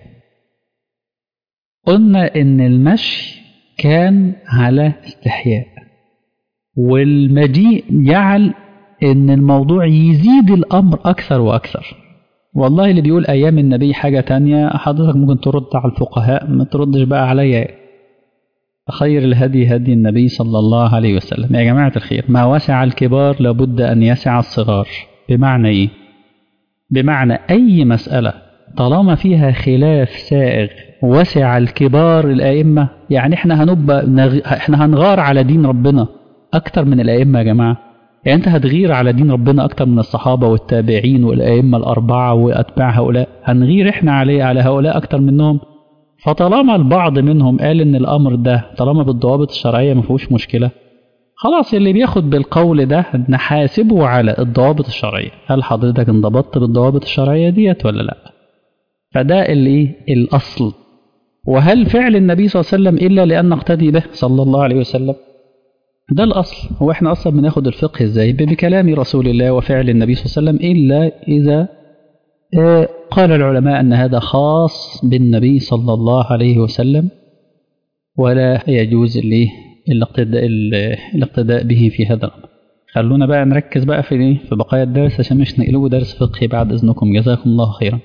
S1: قلنا ان المشي كان على استحياء والمجيء جعل ان الموضوع يزيد الامر اكثر واكثر والله اللي بيقول ايام النبي حاجه تانية حضرتك ممكن ترد على الفقهاء ما تردش بقى عليا خير الهدي هدي النبي صلى الله عليه وسلم يا جماعه الخير ما وسع الكبار لابد ان يسع الصغار بمعنى ايه بمعنى اي مساله طالما فيها خلاف سائغ وسع الكبار الائمه يعني احنا هنبقى نغ... احنا هنغار على دين ربنا اكتر من الائمه يا جماعه يعني انت هتغير على دين ربنا اكتر من الصحابه والتابعين والائمه الاربعه واتباع هؤلاء هنغير احنا عليه على هؤلاء اكتر منهم فطالما البعض منهم قال ان الامر ده طالما بالضوابط الشرعيه ما فيهوش مشكله خلاص اللي بياخد بالقول ده نحاسبه على الضوابط الشرعية هل حضرتك انضبطت بالضوابط الشرعية ديت ولا لا فده اللي الأصل وهل فعل النبي صلى الله عليه وسلم إلا لأن نقتدي به صلى الله عليه وسلم ده الأصل هو احنا أصلا بناخد الفقه ازاي بكلام رسول الله وفعل النبي صلى الله عليه وسلم إلا إذا قال العلماء أن هذا خاص بالنبي صلى الله عليه وسلم ولا يجوز الاقتداء, الاقتداء به في هذا الأمر خلونا بقى نركز بقى في في بقايا الدرس عشان مش نقلبه درس فقهي بعد إذنكم جزاكم الله خيرا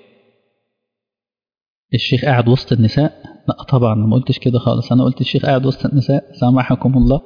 S1: الشيخ قاعد وسط النساء لا طبعا ما قلتش كده خالص أنا قلت الشيخ قاعد وسط النساء سامحكم الله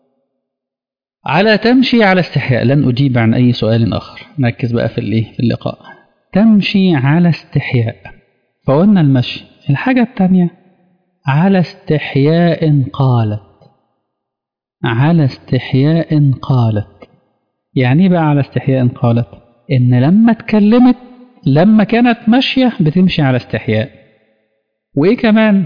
S1: على تمشي على استحياء لن أجيب عن أي سؤال آخر نركز بقى في اللي في اللقاء تمشي على استحياء فقلنا المشي الحاجة الثانية على استحياء قالت على استحياء قالت يعني ايه بقى على استحياء قالت إن لما اتكلمت لما كانت ماشية بتمشي على استحياء وإيه كمان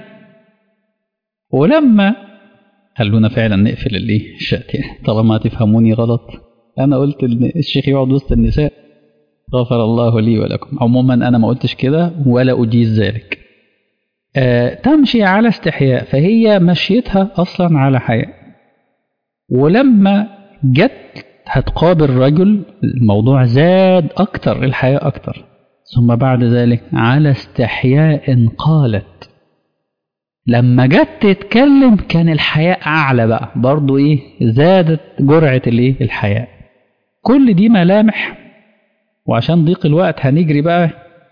S1: ولما خلونا فعلا نقفل اللي الشاتين طالما تفهموني غلط أنا قلت إن الشيخ يقعد وسط النساء غفر الله لي ولكم عموما أنا ما قلتش كده ولا أجيز ذلك آه تمشي على استحياء فهي مشيتها أصلا على حياء ولما جت هتقابل رجل الموضوع زاد أكتر الحياء أكتر ثم بعد ذلك على استحياء قالت لما جت تتكلم كان الحياء أعلى بقى برضو إيه زادت جرعة الإيه الحياء كل دي ملامح وعشان ضيق الوقت هنجري بقى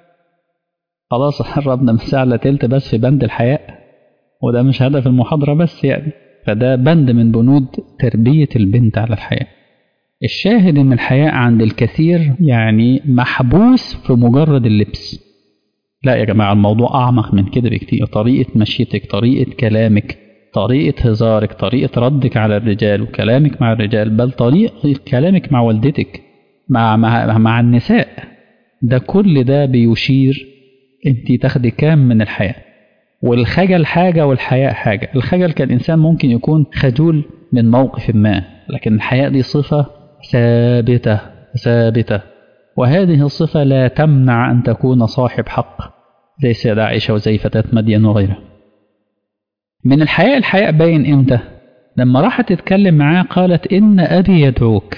S1: خلاص قربنا من ساعة إلا تلت بس في بند الحياء وده مش هدف المحاضرة بس يعني فده بند من بنود تربية البنت على الحياء الشاهد ان الحياء عند الكثير يعني محبوس في مجرد اللبس لا يا جماعة الموضوع أعمق من كده بكتير طريقة مشيتك طريقة كلامك طريقة هزارك طريقة ردك على الرجال وكلامك مع الرجال بل طريقة كلامك مع والدتك مع, مع, مع النساء ده كل ده بيشير انت تاخدي كام من الحياة والخجل حاجة والحياء حاجة الخجل كان إنسان ممكن يكون خجول من موقف ما لكن الحياء دي صفة ثابتة ثابتة وهذه الصفة لا تمنع أن تكون صاحب حق زي السيدة عائشة وزي فتاة مدين وغيرها من الحياء الحياء باين إمتى لما راحت تتكلم معاه قالت إن أبي يدعوك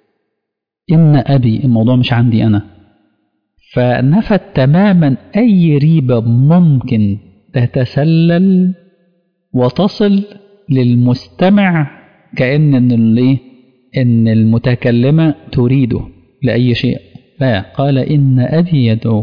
S1: إن أبي الموضوع مش عندي أنا فنفت تماما أي ريبة ممكن تتسلل وتصل للمستمع كأن إن, إن المتكلمة تريده لأي شيء لا قال إن أبي يدعوك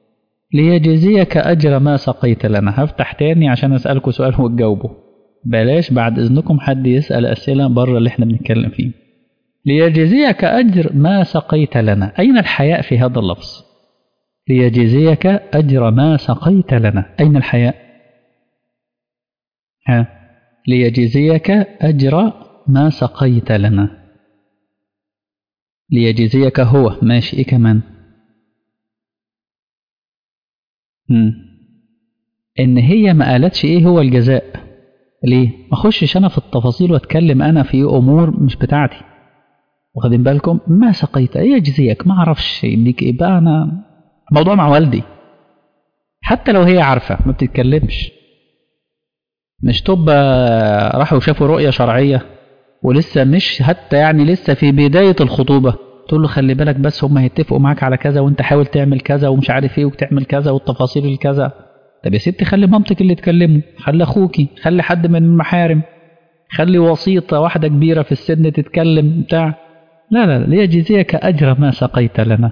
S1: ليجزيك أجر ما سقيت لنا هفتح تاني عشان أسألكم سؤال وتجاوبه بلاش بعد إذنكم حد يسأل أسئلة بره اللي احنا بنتكلم فيه ليجزيك أجر ما سقيت لنا أين الحياء في هذا اللفظ ليجزيك أجر ما سقيت لنا أين الحياء ها ليجزيك أجر ما سقيت لنا ليجزيك هو ماشي إيه كمان مم. إن هي ما قالتش إيه هو الجزاء ليه ما اخشش أنا في التفاصيل وأتكلم أنا في أمور مش بتاعتي واخدين بالكم ما سقيت إيه يجزيك ما أعرفش يديك إيه بقى أنا موضوع مع والدي حتى لو هي عارفة ما بتتكلمش مش تبقى راحوا شافوا رؤية شرعية ولسه مش حتى يعني لسه في بداية الخطوبة تقول له خلي بالك بس هم هيتفقوا معاك على كذا وانت حاول تعمل كذا ومش عارف ايه وتعمل كذا والتفاصيل الكذا طب يا ستي خلي مامتك اللي تكلمه خلي اخوكي خلي حد من المحارم خلي وسيطة واحدة كبيرة في السن تتكلم بتاع لا لا ليجزيك أجر ما سقيت لنا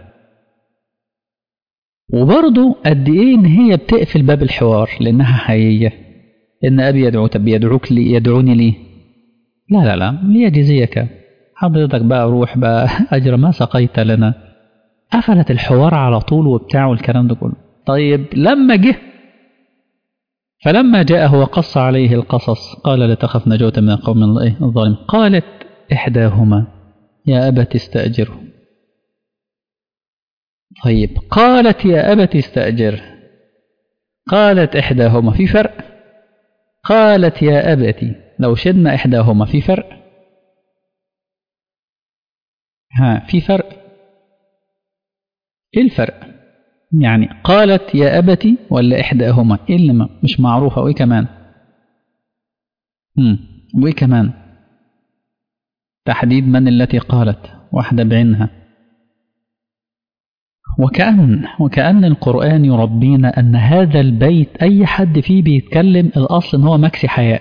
S1: وبرضه قد ايه ان هي بتقفل باب الحوار لانها حقيقيه ان ابي يدعو طب يدعوك لي يدعوني ليه لا لا لا ليجزيك حضرتك بقى روح بقى اجر ما سقيت لنا قفلت الحوار على طول وبتاع والكلام ده كله طيب لما جه فلما جاءه وقص عليه القصص قال لا تخف نجوت من قوم الظالم قالت إحداهما يا أبت استأجره طيب قالت يا أبت استأجر قالت إحداهما في فرق قالت يا أبت لو شدنا إحداهما في فرق ها في فرق ايه الفرق يعني قالت يا أبتي ولا إحداهما إيه اللي ما- مش معروفة وإيه كمان مم. وإيه كمان تحديد من التي قالت واحدة بعينها وكأن وكأن القرآن يربينا أن هذا البيت أي حد فيه بيتكلم الأصل إن هو مكسي حياء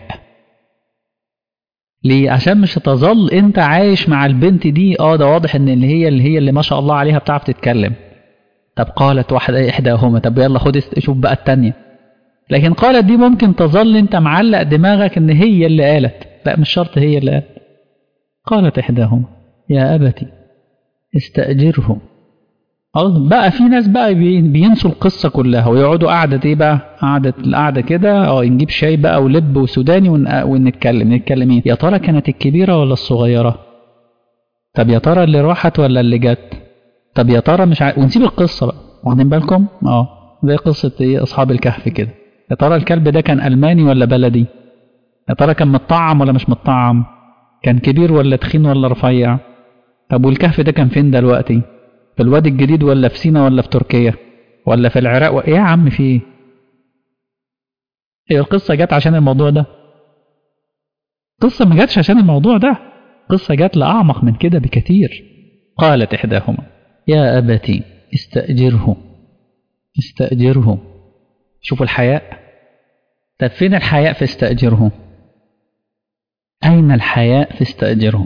S1: ليه عشان مش هتظل انت عايش مع البنت دي اه ده واضح ان اللي هي اللي هي اللي ما شاء الله عليها بتعرف تتكلم طب قالت واحدة إحداهما طب يلا خد است- شوف بقى التانية لكن قالت دي ممكن تظل انت معلق دماغك ان هي اللي قالت لا مش شرط هي اللي قالت قالت إحداهما يا أبتي استأجره خلاص بقى في ناس بقى بي- بينسوا القصة كلها ويقعدوا قعدة ايه بقى قعدة القعدة كده اه نجيب شاي بقى ولب وسوداني ون- ونتكلم نتكلم ايه يا ترى كانت الكبيرة ولا الصغيرة طب يا ترى اللي راحت ولا اللي جت طب يا ترى مش عارف ونسيب القصة بقى واخدين بالكم اه زي قصة ايه اصحاب الكهف كده يا ترى الكلب ده كان ألماني ولا بلدي يا ترى كان متطعم ولا مش متطعم كان كبير ولا تخين ولا رفيع طب والكهف ده كان فين دلوقتي في الوادي الجديد ولا في سينا ولا في تركيا ولا في العراق و... ايه يا عم في ايه هي القصة جت عشان الموضوع ده قصة ما جاتش عشان الموضوع ده قصة جت لأعمق من كده بكثير قالت إحداهما يا أبتي استأجره استأجره شوفوا الحياء طب فين الحياء في استأجره أين الحياء في استأجره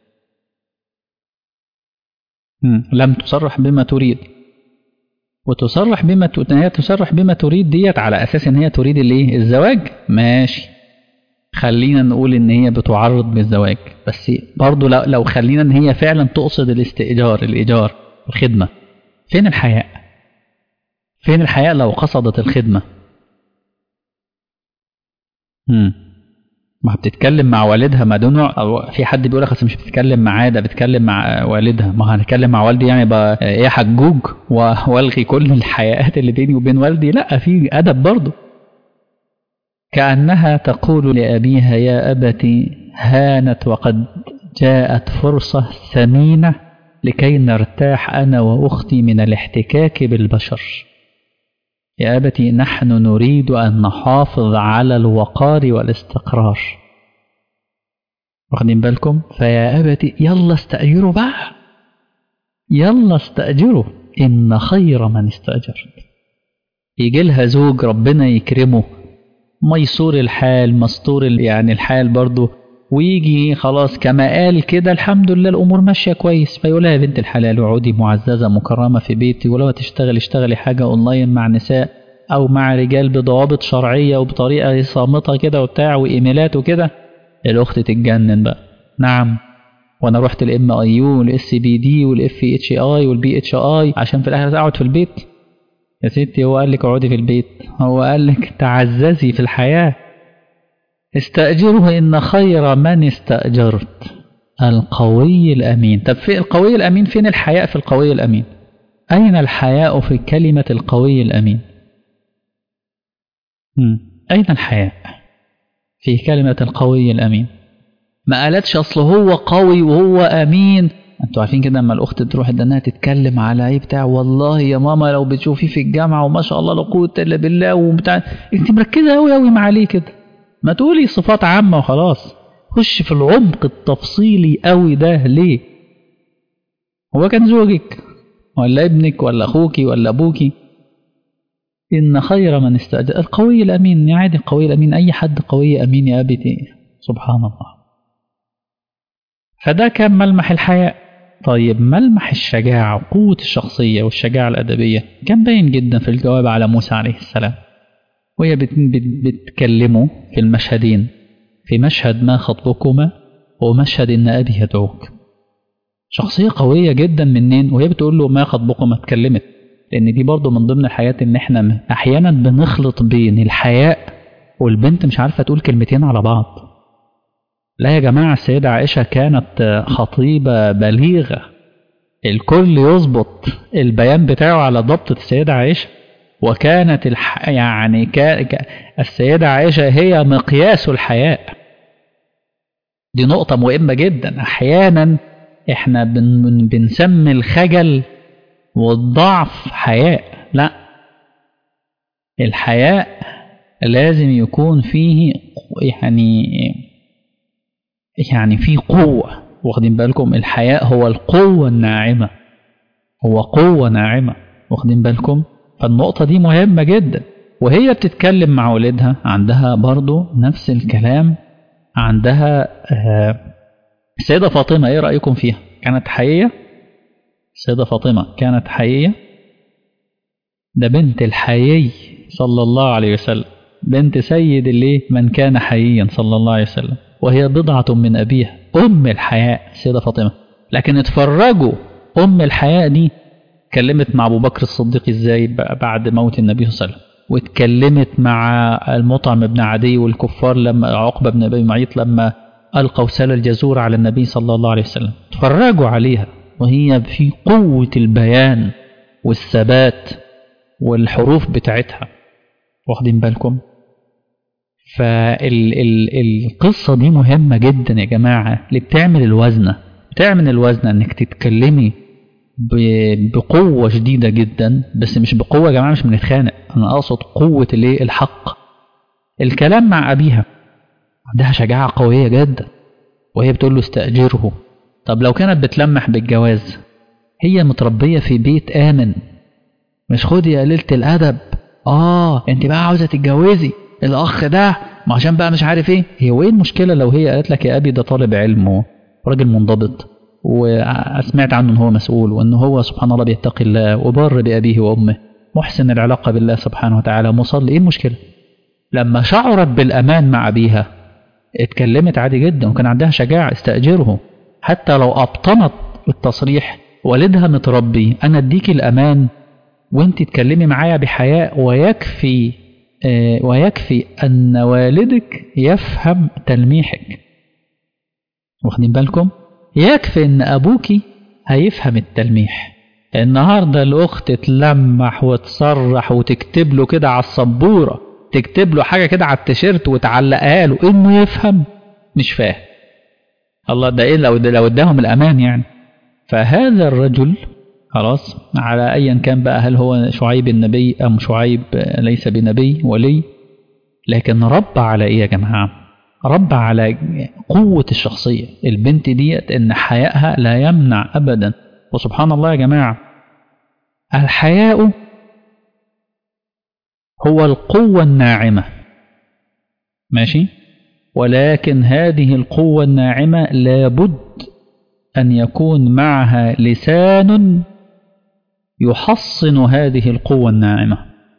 S1: مم. لم تصرح بما تريد وتصرح بما ت... هي تصرح بما تريد ديت على اساس ان هي تريد الايه الزواج ماشي خلينا نقول ان هي بتعرض بالزواج بس برضه لو, لو خلينا ان هي فعلا تقصد الاستئجار الايجار الخدمه فين الحياء فين الحياء لو قصدت الخدمه امم ما بتتكلم مع والدها ما دون او في حد بيقول لك اصل مش بتتكلم معاه ده بتتكلم مع والدها ما هنتكلم مع والدي يعني بقى ايه حجوج و- والغي كل الحياءات اللي بيني وبين والدي لا في ادب برضه كانها تقول لابيها يا ابتي هانت وقد جاءت فرصه ثمينه لكي نرتاح انا واختي من الاحتكاك بالبشر يا أبتي نحن نريد أن نحافظ على الوقار والاستقرار واخدين بالكم فيا أبتي يلا استأجروا بقى يلا استأجروا إن خير من استأجرت يجي لها زوج ربنا يكرمه ميسور الحال مستور ال- يعني الحال برضه ويجي خلاص كما قال كده الحمد لله الامور ماشيه كويس فيقول لها يا بنت الحلال اقعدي معززه مكرمه في بيتي ولو هتشتغلي اشتغلي حاجه اونلاين مع نساء او مع رجال بضوابط شرعيه وبطريقه صامته كده وبتاع وايميلات وكده الاخت تتجنن بقى نعم وانا رحت الام اي يو والاس بي دي والاف اتش اي والبي اتش اي عشان في الاخر اقعد في البيت يا ستي هو قال لك اقعدي في البيت هو قال لك تعززي في الحياه استأجره إن خير من استأجرت القوي الأمين طب في القوي الأمين فين الحياء في القوي الأمين أين الحياء في كلمة القوي الأمين مم. أين الحياء في كلمة القوي الأمين ما قالتش أصل هو قوي وهو أمين انتوا عارفين كده لما الاخت تروح انها تتكلم على ايه بتاع والله يا ماما لو بتشوفيه في الجامعه وما شاء الله لا قوه الا بالله وبتاع انت مركزه قوي قوي مع عليه كده ما تقولي صفات عامة وخلاص خش في العمق التفصيلي قوي ده ليه هو كان زوجك ولا ابنك ولا اخوك ولا ابوك ان خير من استأجر القوي الامين يا عادي القوي الامين اي حد قوي امين يا ابتي سبحان الله فده كان ملمح الحياء طيب ملمح الشجاعة وقوة الشخصية والشجاعة الأدبية كان باين جدا في الجواب على موسى عليه السلام وهي بت- بت- بتكلمه في المشهدين في مشهد ما خطبكما ومشهد إن أبي يدعوك شخصية قوية جدا منين وهي بتقول له ما خطبكما اتكلمت لأن دي برضو من ضمن الحياة إن إحنا م- أحيانا بنخلط بين الحياء والبنت مش عارفة تقول كلمتين على بعض لا يا جماعة السيدة عائشة كانت خطيبة بليغة الكل يظبط البيان بتاعه على ضبط السيدة عائشة وكانت الح... يعني كا... كا... السيدة عائشة هي مقياس الحياء دي نقطة مهمة جدا أحيانا احنا بن بنسمي الخجل والضعف حياء لا الحياء لازم يكون فيه يعني يعني فيه قوة واخدين بالكم الحياء هو القوة الناعمة هو قوة ناعمة واخدين بالكم فالنقطة دي مهمة جدا وهي بتتكلم مع والدها عندها برضو نفس الكلام عندها السيدة فاطمة ايه رأيكم فيها كانت حقيقية السيدة فاطمة كانت حقيقية ده بنت الحيي صلى الله عليه وسلم بنت سيد اللي من كان حييا صلى الله عليه وسلم وهي بضعة من أبيها أم الحياء السيدة فاطمة لكن اتفرجوا أم الحياء دي اتكلمت مع أبو بكر الصديق ازاي بعد موت النبي صلى الله عليه وسلم واتكلمت مع المطعم بن عدي والكفار لما عقبة بن أبي معيط لما ألقوا سال الجزور على النبي صلى الله عليه وسلم اتفرجوا عليها وهي في قوة البيان والثبات والحروف بتاعتها واخدين بالكم فالقصة دي مهمة جدا يا جماعة اللي بتعمل الوزنة بتعمل الوزنة انك تتكلمي بقوة شديدة جدا بس مش بقوة يا جماعة مش بنتخانق انا اقصد قوة الايه الحق الكلام مع ابيها عندها شجاعة قوية جدا وهي بتقول له استأجره طب لو كانت بتلمح بالجواز هي متربية في بيت آمن مش خدي يا قليلة الأدب آه أنت بقى عاوزة تتجوزي الأخ ده ما عشان بقى مش عارف إيه هي وإيه المشكلة لو هي قالت لك يا أبي ده طالب علم وراجل منضبط وسمعت عنه إن هو مسؤول وإن هو سبحان الله بيتقي الله وبر بأبيه وأمه محسن العلاقة بالله سبحانه وتعالى مصلي إيه المشكلة لما شعرت بالأمان مع أبيها اتكلمت عادي جدا وكان عندها شجاعة استأجره حتى لو أبطنت التصريح والدها متربي أنا أديك الأمان وانت تكلمي معايا بحياء ويكفي آه ويكفي أن والدك يفهم تلميحك واخدين بالكم يكفي أن أبوك هيفهم التلميح النهاردة الأخت تلمح وتصرح وتكتب له كده على السبورة تكتب له حاجة كده على التيشيرت وتعلقها له إنه يفهم مش فاهم الله ده إيه لو لو اداهم الأمان يعني فهذا الرجل خلاص على أيا كان بقى هل هو شعيب النبي أم شعيب ليس بنبي ولي لكن رب على إيه يا جماعة رب على قوة الشخصية البنت ديت إن حيائها لا يمنع أبدا وسبحان الله يا جماعة الحياء هو القوة الناعمة ماشي ولكن هذه القوة الناعمة لابد أن يكون معها لسان يحصن هذه القوة الناعمة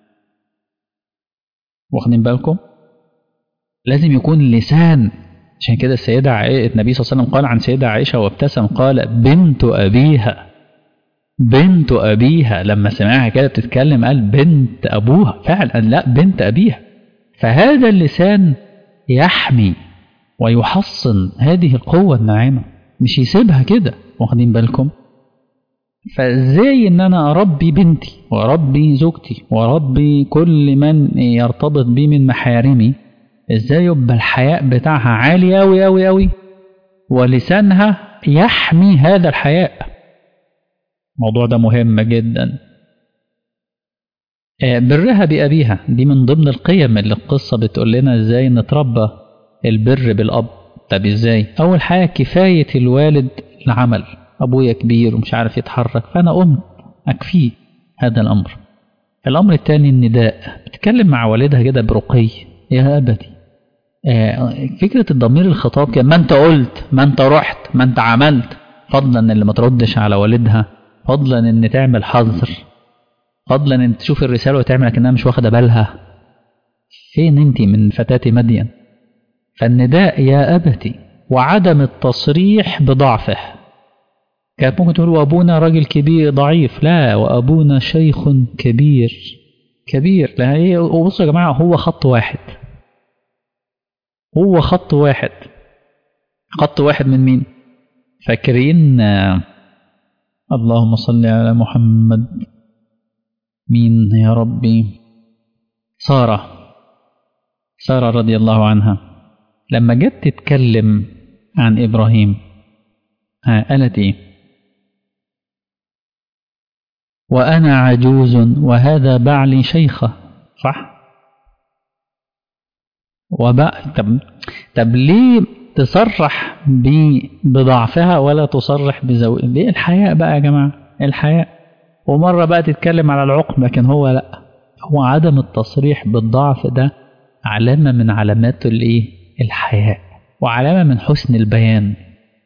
S1: واخدين بالكم لازم يكون لسان عشان كده السيدة عائشة النبي صلى الله عليه وسلم قال عن سيدة عائشة وابتسم قال بنت أبيها بنت أبيها لما سمعها كده بتتكلم قال بنت أبوها فعلا لا بنت أبيها فهذا اللسان يحمي ويحصن هذه القوة الناعمة مش يسيبها كده واخدين بالكم فازاي ان انا اربي بنتي واربي زوجتي واربي كل من يرتبط بي من محارمي ازاي يبقى الحياء بتاعها عالي اوي اوي اوي ولسانها يحمي هذا الحياء الموضوع ده مهم جدا برها بأبيها دي من ضمن القيم اللي القصة بتقول لنا ازاي نتربى البر بالأب طب ازاي أول حاجة كفاية الوالد العمل أبويا كبير ومش عارف يتحرك فأنا أم أكفيه هذا الأمر الأمر الثاني النداء بتكلم مع والدها كده برقي يا أبتي فكرة الضمير الخطاب كده ما أنت قلت ما أنت رحت ما أنت عملت فضلا ان اللي ما تردش على والدها فضلا ان تعمل حظر فضلا ان تشوف الرسالة وتعمل كأنها مش واخدة بالها فين انت من فتاة مدين فالنداء يا أبتي وعدم التصريح بضعفه كانت ممكن تقول وأبونا راجل كبير ضعيف لا وأبونا شيخ كبير كبير لا هي وبصوا يا جماعة هو خط واحد هو خط واحد خط واحد من مين فاكرين اللهم صل على محمد مين يا ربي سارة سارة رضي الله عنها لما جت تتكلم عن إبراهيم ها قالت ايه وأنا عجوز وهذا بعلي شيخة صح وبقى طب طب ليه تصرح بضعفها ولا تصرح بزو ليه الحياء بقى يا جماعة الحياء ومرة بقى تتكلم على العقم لكن هو لا هو عدم التصريح بالضعف ده علامة من علامات الايه الحياء وعلامة من حسن البيان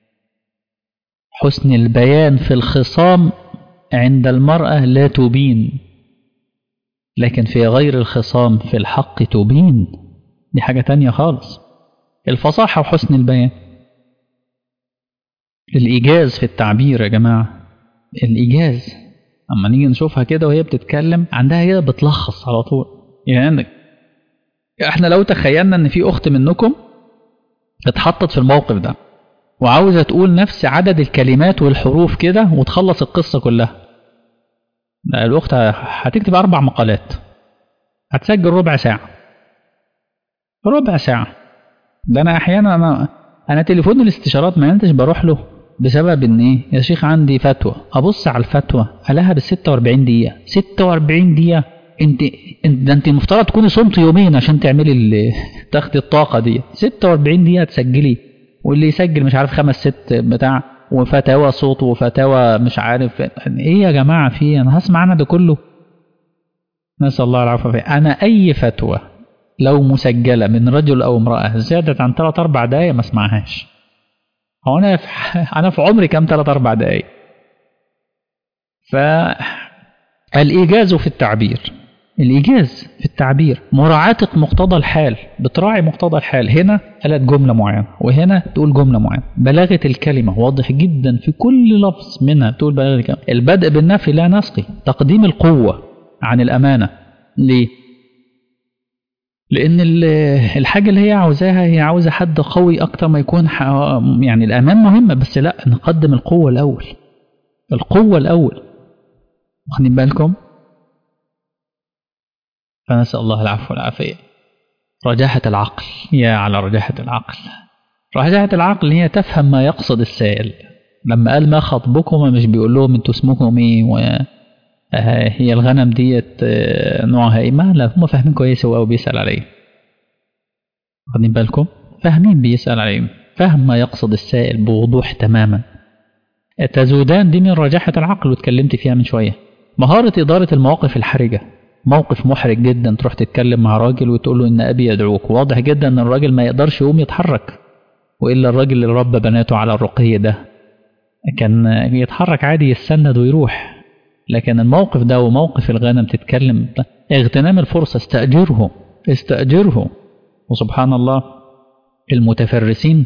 S1: حسن البيان في الخصام عند المرأة لا تبين لكن في غير الخصام في الحق تبين دي حاجة تانية خالص الفصاحة وحسن البيان الإيجاز في التعبير يا جماعة الإيجاز أما نيجي نشوفها كده وهي بتتكلم عندها كده بتلخص على طول يعني احنا لو تخيلنا ان في اخت منكم اتحطت في الموقف ده وعاوزة تقول نفس عدد الكلمات والحروف كده وتخلص القصة كلها الأخت هتكتب أربع مقالات هتسجل ربع ساعة ربع ساعة ده أنا أحيانا أنا أنا تليفون الاستشارات ما أنتش بروح له بسبب إن إيه يا شيخ عندي فتوى أبص على الفتوى ألاقيها بال 46 دقيقة 46 دقيقة أنت ده أنت المفترض تكوني صمت يومين عشان تعملي تاخدي الطاقة دي 46 دقيقة تسجلي واللي يسجل مش عارف خمس ست بتاع وفتاوى صوت وفتاوى مش عارف ايه يا جماعه في انا هسمع انا ده كله نسال الله العافيه انا اي فتوى لو مسجله من رجل او امراه زادت عن ثلاث اربع دقائق ما اسمعهاش هو انا في انا في عمري كام ثلاث اربع دقائق فالايجاز في التعبير الإيجاز في التعبير مراعاة مقتضى الحال بتراعي مقتضى الحال هنا قالت جملة معينة وهنا تقول جملة معينة بلاغة الكلمة واضح جدا في كل لفظ منها تقول بلاغة الكلمة البدء بالنفي لا نسقي تقديم القوة عن الأمانة ليه؟ لأن الحاجة اللي هي عاوزاها هي عاوزة حد قوي أكتر ما يكون يعني الأمان مهمة بس لا نقدم القوة الأول القوة الأول واخدين بالكم؟ فنسأل الله العفو والعافية رجاحة العقل يا على رجاحة العقل رجاحة العقل هي تفهم ما يقصد السائل لما قال ما خطبكم مش بيقول لهم انتوا اسمكم ايه و هي الغنم ديت نوعها ايه ما لا هم فاهمين كويس هو بيسأل عليه واخدين بالكم فاهمين بيسأل عليه فهم ما يقصد السائل بوضوح تماما تزودان دي من رجاحة العقل واتكلمت فيها من شوية مهارة إدارة المواقف الحرجة موقف محرج جدا تروح تتكلم مع راجل وتقول له ان ابي يدعوك واضح جدا ان الراجل ما يقدرش يقوم يتحرك والا الراجل اللي ربى بناته على الرقي ده كان يتحرك عادي يستند ويروح لكن الموقف ده وموقف الغنم تتكلم اغتنام الفرصة استأجره استأجره وسبحان الله المتفرسين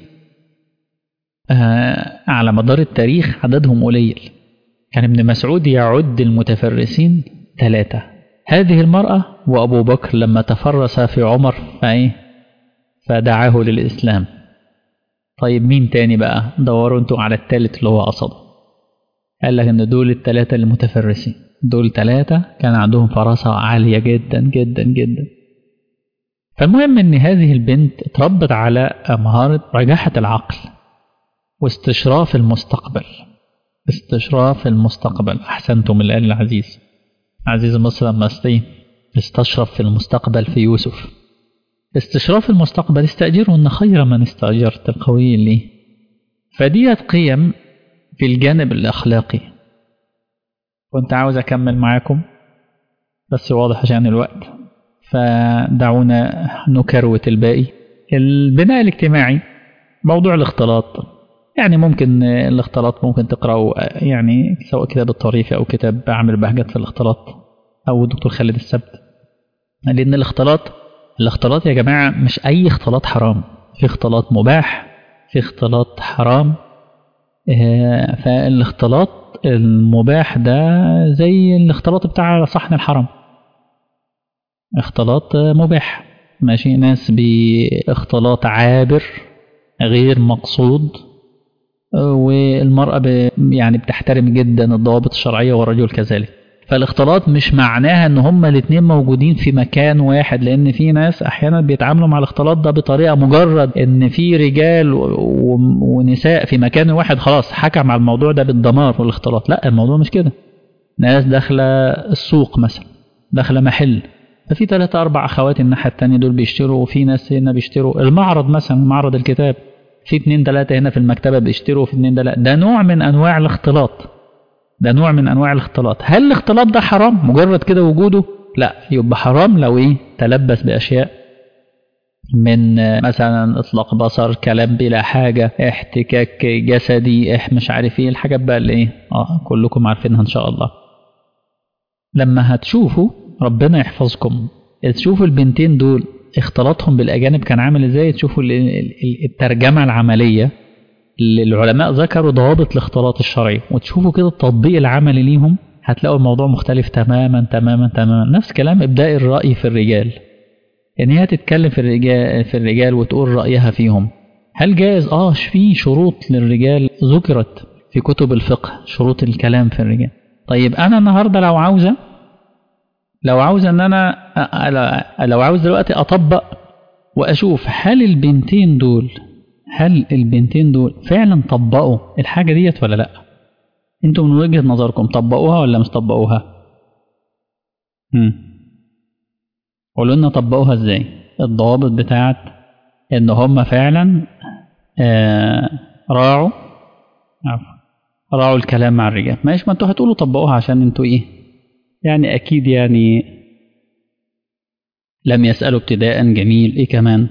S1: آه على مدار التاريخ عددهم قليل كان ابن مسعود يعد المتفرسين ثلاثة هذه المرأة وأبو بكر لما تفرس في عمر فإيه فدعاه للإسلام طيب مين تاني بقى دوروا انتوا على الثالث اللي هو قصده قال لك ان دول الثلاثة المتفرسين دول ثلاثة كان عندهم فراسة عالية جدا جدا جدا فالمهم ان هذه البنت اتربت على مهارة رجاحة العقل واستشراف المستقبل استشراف المستقبل أحسنتم الآن العزيز عزيز مصر لما استشرف في المستقبل في يوسف استشراف المستقبل استأجره أن خير من استأجرت القوي لي فديت قيم في الجانب الأخلاقي كنت عاوز أكمل معاكم بس واضح عشان الوقت فدعونا نكروت الباقي البناء الاجتماعي موضوع الاختلاط يعني ممكن الاختلاط ممكن تقرأوا يعني سواء كتاب الطريفة أو كتاب عامل بهجت في الاختلاط أو الدكتور خالد السبت لأن الاختلاط الاختلاط يا جماعة مش أي اختلاط حرام في اختلاط مباح في اختلاط حرام فالاختلاط المباح ده زي الاختلاط بتاع صحن الحرم اختلاط مباح ماشي ناس باختلاط عابر غير مقصود والمرأة يعني بتحترم جدا الضوابط الشرعية والرجل كذلك فالاختلاط مش معناها ان هما الاتنين موجودين في مكان واحد لان في ناس احيانا بيتعاملوا مع الاختلاط ده بطريقه مجرد ان في رجال و- و- ونساء في مكان واحد خلاص حكم على الموضوع ده بالدمار والاختلاط لا الموضوع مش كده ناس داخله السوق مثلا داخله محل ففي ثلاثة أربع أخوات الناحية التانية دول بيشتروا وفي ناس هنا بيشتروا المعرض مثلا معرض الكتاب في اتنين تلاتة هنا في المكتبة بيشتروا وفي اتنين تلاتة ده نوع من أنواع الاختلاط ده نوع من أنواع الاختلاط هل الاختلاط ده حرام مجرد كده وجوده لا يبقى حرام لو إيه تلبس بأشياء من آه، مثلا اطلاق بصر كلام بلا حاجه احتكاك جسدي اح مش عارف ايه الحاجات بقى اللي ايه اه كلكم عارفينها ان شاء الله لما هتشوفوا ربنا يحفظكم تشوفوا البنتين دول اختلاطهم بالاجانب كان عامل ازاي تشوفوا ال- ال- ال- الترجمه العمليه اللي العلماء ذكروا ضوابط الاختلاط الشرعي وتشوفوا كده التطبيق العملي ليهم هتلاقوا الموضوع مختلف تماما تماما تماما نفس كلام ابداء الراي في الرجال ان هي تتكلم في الرجال في الرجال وتقول رايها فيهم هل جائز اه في شروط للرجال ذكرت في كتب الفقه شروط الكلام في الرجال طيب انا النهارده لو عاوزه لو عاوز ان انا أ- أ- لو عاوز دلوقتي اطبق واشوف هل البنتين دول هل البنتين دول فعلا طبقوا الحاجه ديت ولا لا انتوا من وجهه نظركم طبقوها ولا مش طبقوها هم. قولوا لنا طبقوها ازاي الضوابط بتاعت ان هم فعلا آه راعوا عفوا راعوا الكلام مع الرجال ماشي ما انتوا هتقولوا طبقوها عشان انتوا ايه يعني اكيد يعني لم يسألوا ابتداء جميل ايه كمان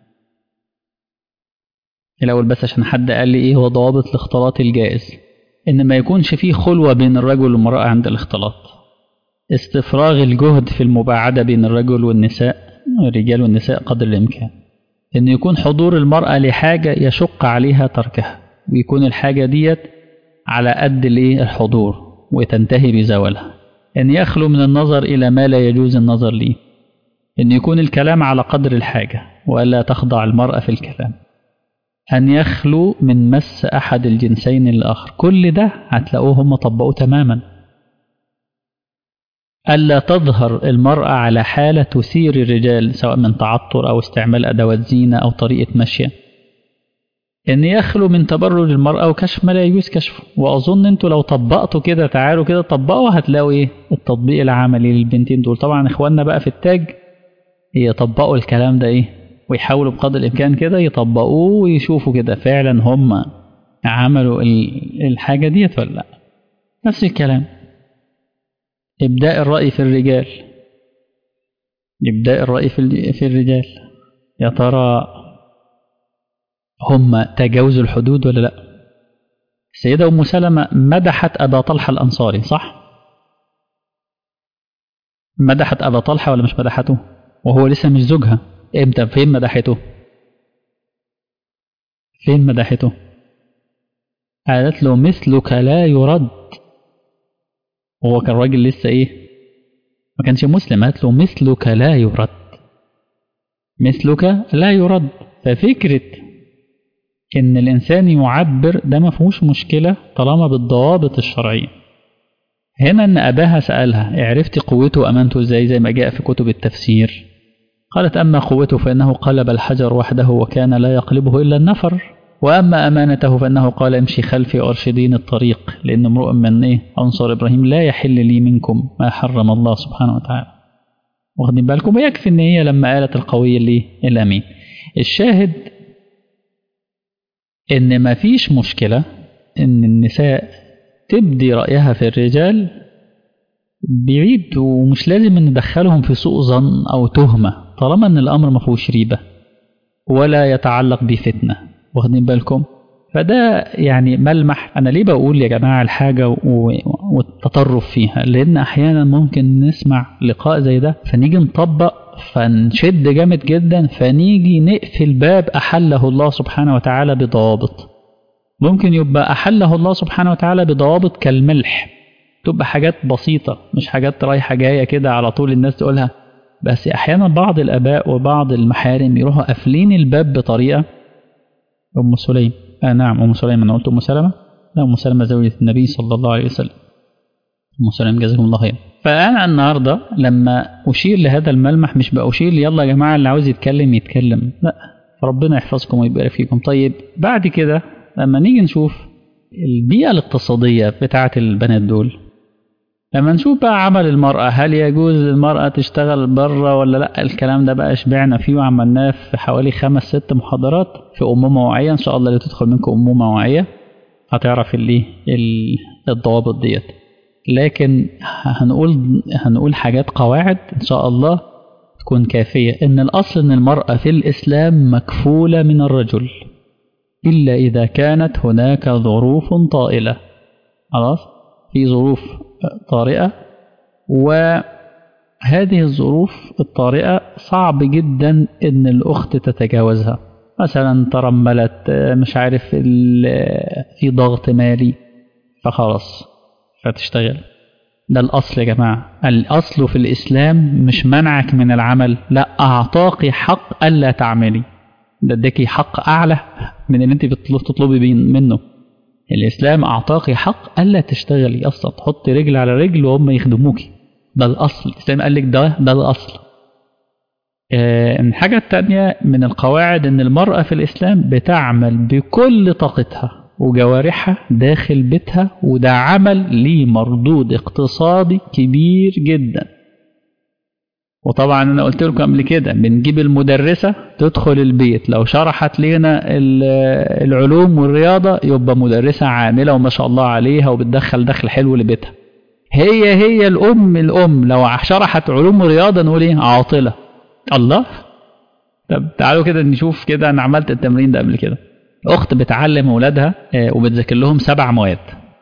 S1: الاول بس عشان حد قال لي ايه هو ضوابط الاختلاط الجائز ان ما يكونش فيه خلوة بين الرجل والمرأة عند الاختلاط استفراغ الجهد في المباعدة بين الرجل والنساء الرجال والنساء قدر الإمكان إن يكون حضور المرأة لحاجة يشق عليها تركها ويكون الحاجة ديت على قد الإيه الحضور وتنتهي بزوالها إن يخلو من النظر إلى ما لا يجوز النظر ليه إن يكون الكلام على قدر الحاجة وألا تخضع المرأة في الكلام أن يخلو من مس أحد الجنسين الآخر كل ده هتلاقوه هم طبقوه تماما ألا تظهر المرأة على حالة تثير الرجال سواء من تعطر أو استعمال أدوات زينة أو طريقة مشية إن يخلو من تبرج المرأة وكشف ما لا يجوز كشفه وأظن أنتوا لو طبقتوا كده تعالوا كده طبقوا هتلاقوا إيه التطبيق العملي للبنتين دول طبعا إخواننا بقى في التاج يطبقوا الكلام ده إيه ويحاولوا بقدر الإمكان كده يطبقوه ويشوفوا كده فعلا هم عملوا ال- الحاجة ديت ولا لأ نفس الكلام إبداء الرأي في الرجال إبداء الرأي في ال- في الرجال يا ترى هم تجاوزوا الحدود ولا لا السيدة أم سلمة مدحت أبا طلحة الأنصاري صح مدحت أبا طلحة ولا مش مدحته وهو لسه مش زوجها امتى فين مدحته فين مدحته قالت له مثلك لا يرد وهو كان راجل لسه ايه ما كانش مسلم قالت له مثلك لا يرد مثلك لا يرد ففكرة ان الانسان يعبر ده ما فيهوش مشكلة طالما بالضوابط الشرعية هنا ان اباها سألها عرفت قوته وامانته ازاي زي ما جاء في كتب التفسير قالت اما قوته فانه قلب الحجر وحده وكان لا يقلبه الا النفر واما امانته فانه قال امشي خلفي وارشدين الطريق لان امرؤ من ايه انصار ابراهيم لا يحل لي منكم ما حرم الله سبحانه وتعالى واخدين بالكم ويكفي ان هي لما قالت القوي اللي الامين الشاهد ان ما فيش مشكله ان النساء تبدي رايها في الرجال بعيد ومش لازم ان ندخلهم في سوء ظن او تهمه طالما ان الامر ما فيهوش ريبه ولا يتعلق بفتنه واخدين بالكم فده يعني ملمح انا ليه بقول يا جماعه الحاجه و- والتطرف فيها لان احيانا ممكن نسمع لقاء زي ده فنيجي نطبق فنشد جامد جدا فنيجي نقفل باب احله الله سبحانه وتعالى بضوابط ممكن يبقى احله الله سبحانه وتعالى بضوابط كالملح تبقى حاجات بسيطة مش حاجات رايحة جاية كده على طول الناس تقولها بس أحيانا بعض الآباء وبعض المحارم يروحوا قافلين الباب بطريقة أم سليم آه نعم أم سليم أنا قلت أم سلمة لا أم سلمة زوجة النبي صلى الله عليه وسلم أم سليم جزاكم الله خير فأنا النهاردة لما أشير لهذا الملمح مش بأشير يلا يا جماعة اللي عاوز يتكلم يتكلم لا ربنا يحفظكم ويبارك فيكم طيب بعد كده لما نيجي نشوف البيئة الاقتصادية بتاعة البنات دول لما نشوف بقى عمل المرأة هل يجوز للمرأة تشتغل بره ولا لا الكلام ده بقى شبعنا فيه وعملناه في حوالي خمس ست محاضرات في أمومة واعية إن شاء الله اللي تدخل منكم أمومة واعية هتعرف اللي الضوابط ديت لكن هنقول هنقول حاجات قواعد إن شاء الله تكون كافية إن الأصل إن المرأة في الإسلام مكفولة من الرجل إلا إذا كانت هناك ظروف طائلة خلاص في ظروف طارئة وهذه الظروف الطارئة صعب جدا إن الأخت تتجاوزها مثلا ترملت مش عارف في ضغط مالي فخلاص فتشتغل ده الأصل يا جماعة الأصل في الإسلام مش منعك من العمل لا أعطاك حق ألا تعملي ده اداكي حق أعلى من اللي أنت بتطلبي منه الإسلام أعطاك حق ألا تشتغلي أصلا تحطي رجل على رجل وهم يخدموكي ده الأصل الإسلام قال لك ده ده الأصل آه الحاجة التانية من القواعد إن المرأة في الإسلام بتعمل بكل طاقتها وجوارحها داخل بيتها وده عمل ليه مردود اقتصادي كبير جدا وطبعا انا قلت لكم قبل كده بنجيب المدرسه تدخل البيت لو شرحت لنا العلوم والرياضه يبقى مدرسه عامله وما شاء الله عليها وبتدخل دخل حلو لبيتها هي هي الام الام لو شرحت علوم ورياضه نقول ايه عاطله الله طب تعالوا كده نشوف كده انا عملت التمرين ده قبل كده اخت بتعلم اولادها وبتذاكر لهم سبع مواد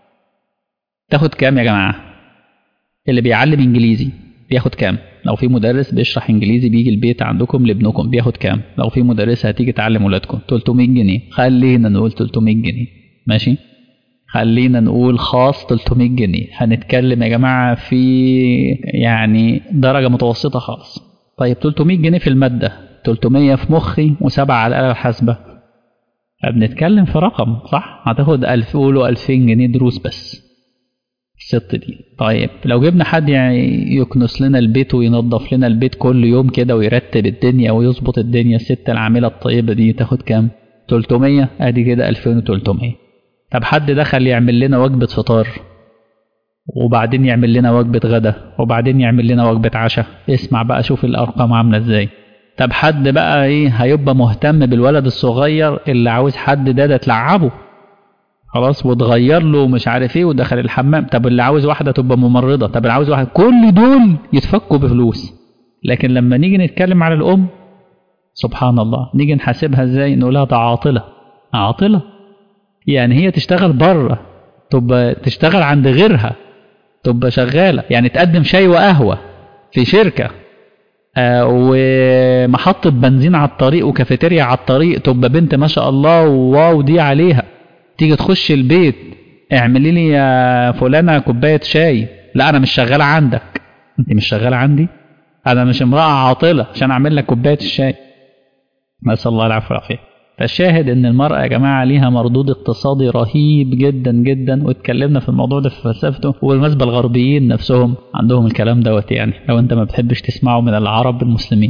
S1: تاخد كام يا جماعه اللي بيعلم انجليزي بياخد كام لو في مدرس بيشرح انجليزي بيجي البيت عندكم لابنكم بياخد كام لو في مدرسه هتيجي تعلم ولادكم 300 جنيه خلينا نقول 300 جنيه ماشي خلينا نقول خاص 300 جنيه هنتكلم يا جماعه في يعني درجه متوسطه خالص طيب 300 جنيه في الماده 300 في مخي وسبعة على الآلة الحاسبة بنتكلم في رقم صح هتاخد ألف قولوا 2000 جنيه دروس بس الست دي طيب لو جبنا حد يعني يكنس لنا البيت وينظف لنا البيت كل يوم كده ويرتب الدنيا ويظبط الدنيا الست العاملة الطيبة دي تاخد كام 300 ادي كده 2300 طب حد دخل يعمل لنا وجبة فطار وبعدين يعمل لنا وجبة غدا وبعدين يعمل لنا وجبة عشاء اسمع بقى شوف الأرقام عاملة ازاي طب حد بقى ايه هيبقى مهتم بالولد الصغير اللي عاوز حد ده ده تلعبه خلاص وتغير له مش عارف ايه ودخل الحمام طب اللي عاوز واحده تبقى ممرضه طب اللي عاوز واحده كل دول يتفكوا بفلوس لكن لما نيجي نتكلم على الام سبحان الله نيجي نحاسبها ازاي نقولها ده عاطله عاطله يعني هي تشتغل بره تبقى تشتغل عند غيرها تبقى شغاله يعني تقدم شاي وقهوه في شركه آه ومحطه بنزين على الطريق وكافيتيريا على الطريق تبقى بنت ما شاء الله واو دي عليها تيجي تخش البيت اعملي لي يا فلانه كوبايه شاي لا انا مش شغاله عندك انت مش شغاله عندي انا مش امراه عاطله عشان اعمل لك كوبايه الشاي نسال الله العفو والعافيه فالشاهد ان المراه يا جماعه ليها مردود اقتصادي رهيب جدا جدا واتكلمنا في الموضوع ده في فلسفته وبالمناسبه الغربيين نفسهم عندهم الكلام دوت يعني لو انت ما بتحبش تسمعه من العرب المسلمين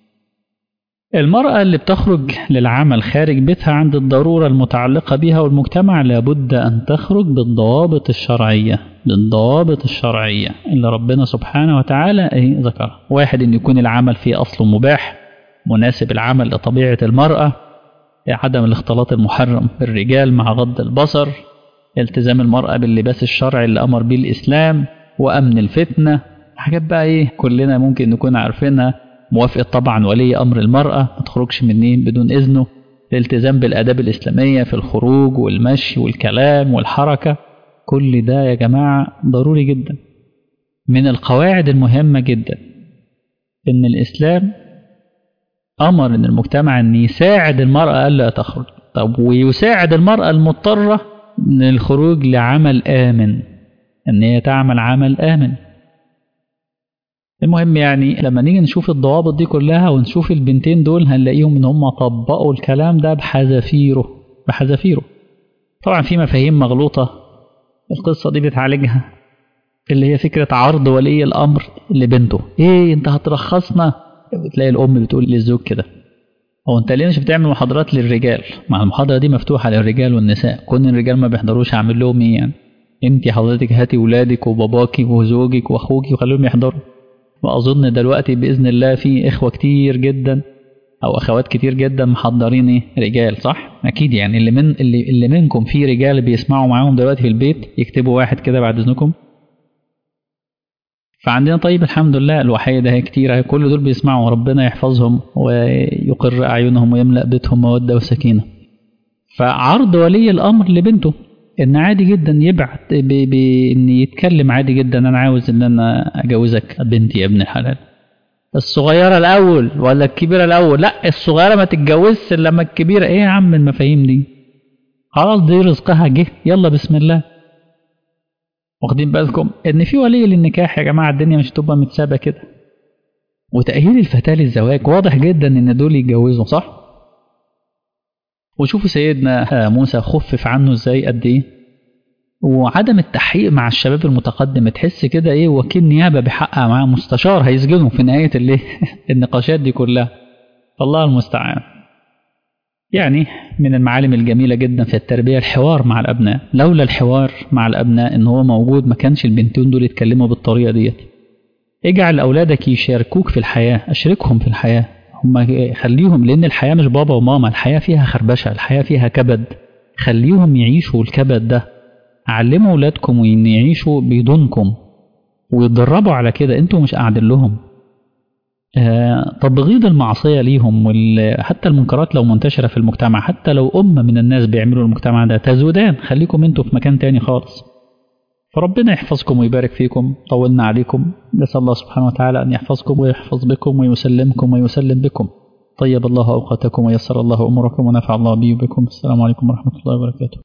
S1: المرأة اللي بتخرج للعمل خارج بيتها عند الضرورة المتعلقة بها والمجتمع لابد أن تخرج بالضوابط الشرعية بالضوابط الشرعية اللي ربنا سبحانه وتعالى ايه ذكرها واحد أن يكون العمل فيه أصل مباح مناسب العمل لطبيعة المرأة عدم الاختلاط المحرم بالرجال مع غض البصر التزام المرأة باللباس الشرعي اللي أمر به الإسلام وأمن الفتنة حاجات بقى إيه كلنا ممكن نكون عارفينها موافقة طبعا ولي أمر المرأة ما تخرجش منين بدون إذنه الالتزام بالآداب الإسلامية في الخروج والمشي والكلام والحركة كل ده يا جماعة ضروري جدا من القواعد المهمة جدا إن الإسلام أمر إن المجتمع إن يساعد المرأة ألا تخرج طب ويساعد المرأة المضطرة للخروج لعمل آمن إن هي تعمل عمل آمن المهم يعني لما نيجي نشوف الضوابط دي كلها ونشوف البنتين دول هنلاقيهم ان هم طبقوا الكلام ده بحذافيره بحذافيره طبعا في مفاهيم مغلوطة القصة دي بتعالجها اللي هي فكرة عرض ولي الأمر لبنته إيه أنت هترخصنا بتلاقي الأم بتقول للزوج كده هو أنت ليه مش بتعمل محاضرات للرجال مع المحاضرة دي مفتوحة للرجال والنساء كون الرجال ما بيحضروش أعمل لهم إيه يعني أنت حضرتك هاتي ولادك وباباكي وزوجك وأخوكي وخليهم يحضروا وأظن دلوقتي بإذن الله في إخوة كتير جدا أو أخوات كتير جدا محضرين إيه رجال صح؟ أكيد يعني اللي من اللي, اللي منكم في رجال بيسمعوا معاهم دلوقتي في البيت يكتبوا واحد كده بعد إذنكم فعندنا طيب الحمد لله الوحيدة هي كتير كل دول بيسمعوا ربنا يحفظهم ويقر أعينهم ويملأ بيتهم مودة وسكينة فعرض ولي الأمر لبنته إن عادي جدا يبعت بإن يتكلم عادي جدا أنا عاوز إن أنا أجوزك بنتي يا ابن الحلال الصغيرة الأول ولا الكبيرة الأول لا الصغيرة ما تتجوزش إلا لما الكبيرة إيه يا عم المفاهيم دي خلاص دي رزقها جه يلا بسم الله واخدين بالكم ان في ولي للنكاح يا جماعه الدنيا مش هتبقى متسابه كده وتأهيل الفتاة للزواج واضح جدا ان دول يتجوزوا صح وشوفوا سيدنا موسى خفف عنه ازاي قد ايه وعدم التحقيق مع الشباب المتقدم تحس كده ايه وكيل نيابه بيحقق معاه مستشار هيسجنه في نهايه الايه النقاشات دي كلها الله المستعان يعني من المعالم الجميلة جدا في التربية الحوار مع الأبناء لولا الحوار مع الأبناء إن هو موجود ما كانش البنتين دول يتكلموا بالطريقة ديت اجعل أولادك يشاركوك في الحياة أشركهم في الحياة هم خليهم لأن الحياة مش بابا وماما الحياة فيها خربشة الحياة فيها كبد خليهم يعيشوا الكبد ده علموا أولادكم إن يعيشوا بدونكم ويتدربوا على كده انتوا مش قاعدين لهم تبغيض المعصية ليهم حتى المنكرات لو منتشرة في المجتمع حتى لو أمة من الناس بيعملوا المجتمع ده تزودان خليكم انتوا في مكان تاني خالص فربنا يحفظكم ويبارك فيكم طولنا عليكم نسأل الله سبحانه وتعالى أن يحفظكم ويحفظ بكم ويسلمكم ويسلم بكم طيب الله أوقاتكم ويسر الله أموركم ونفع الله بي وبكم السلام عليكم ورحمة الله وبركاته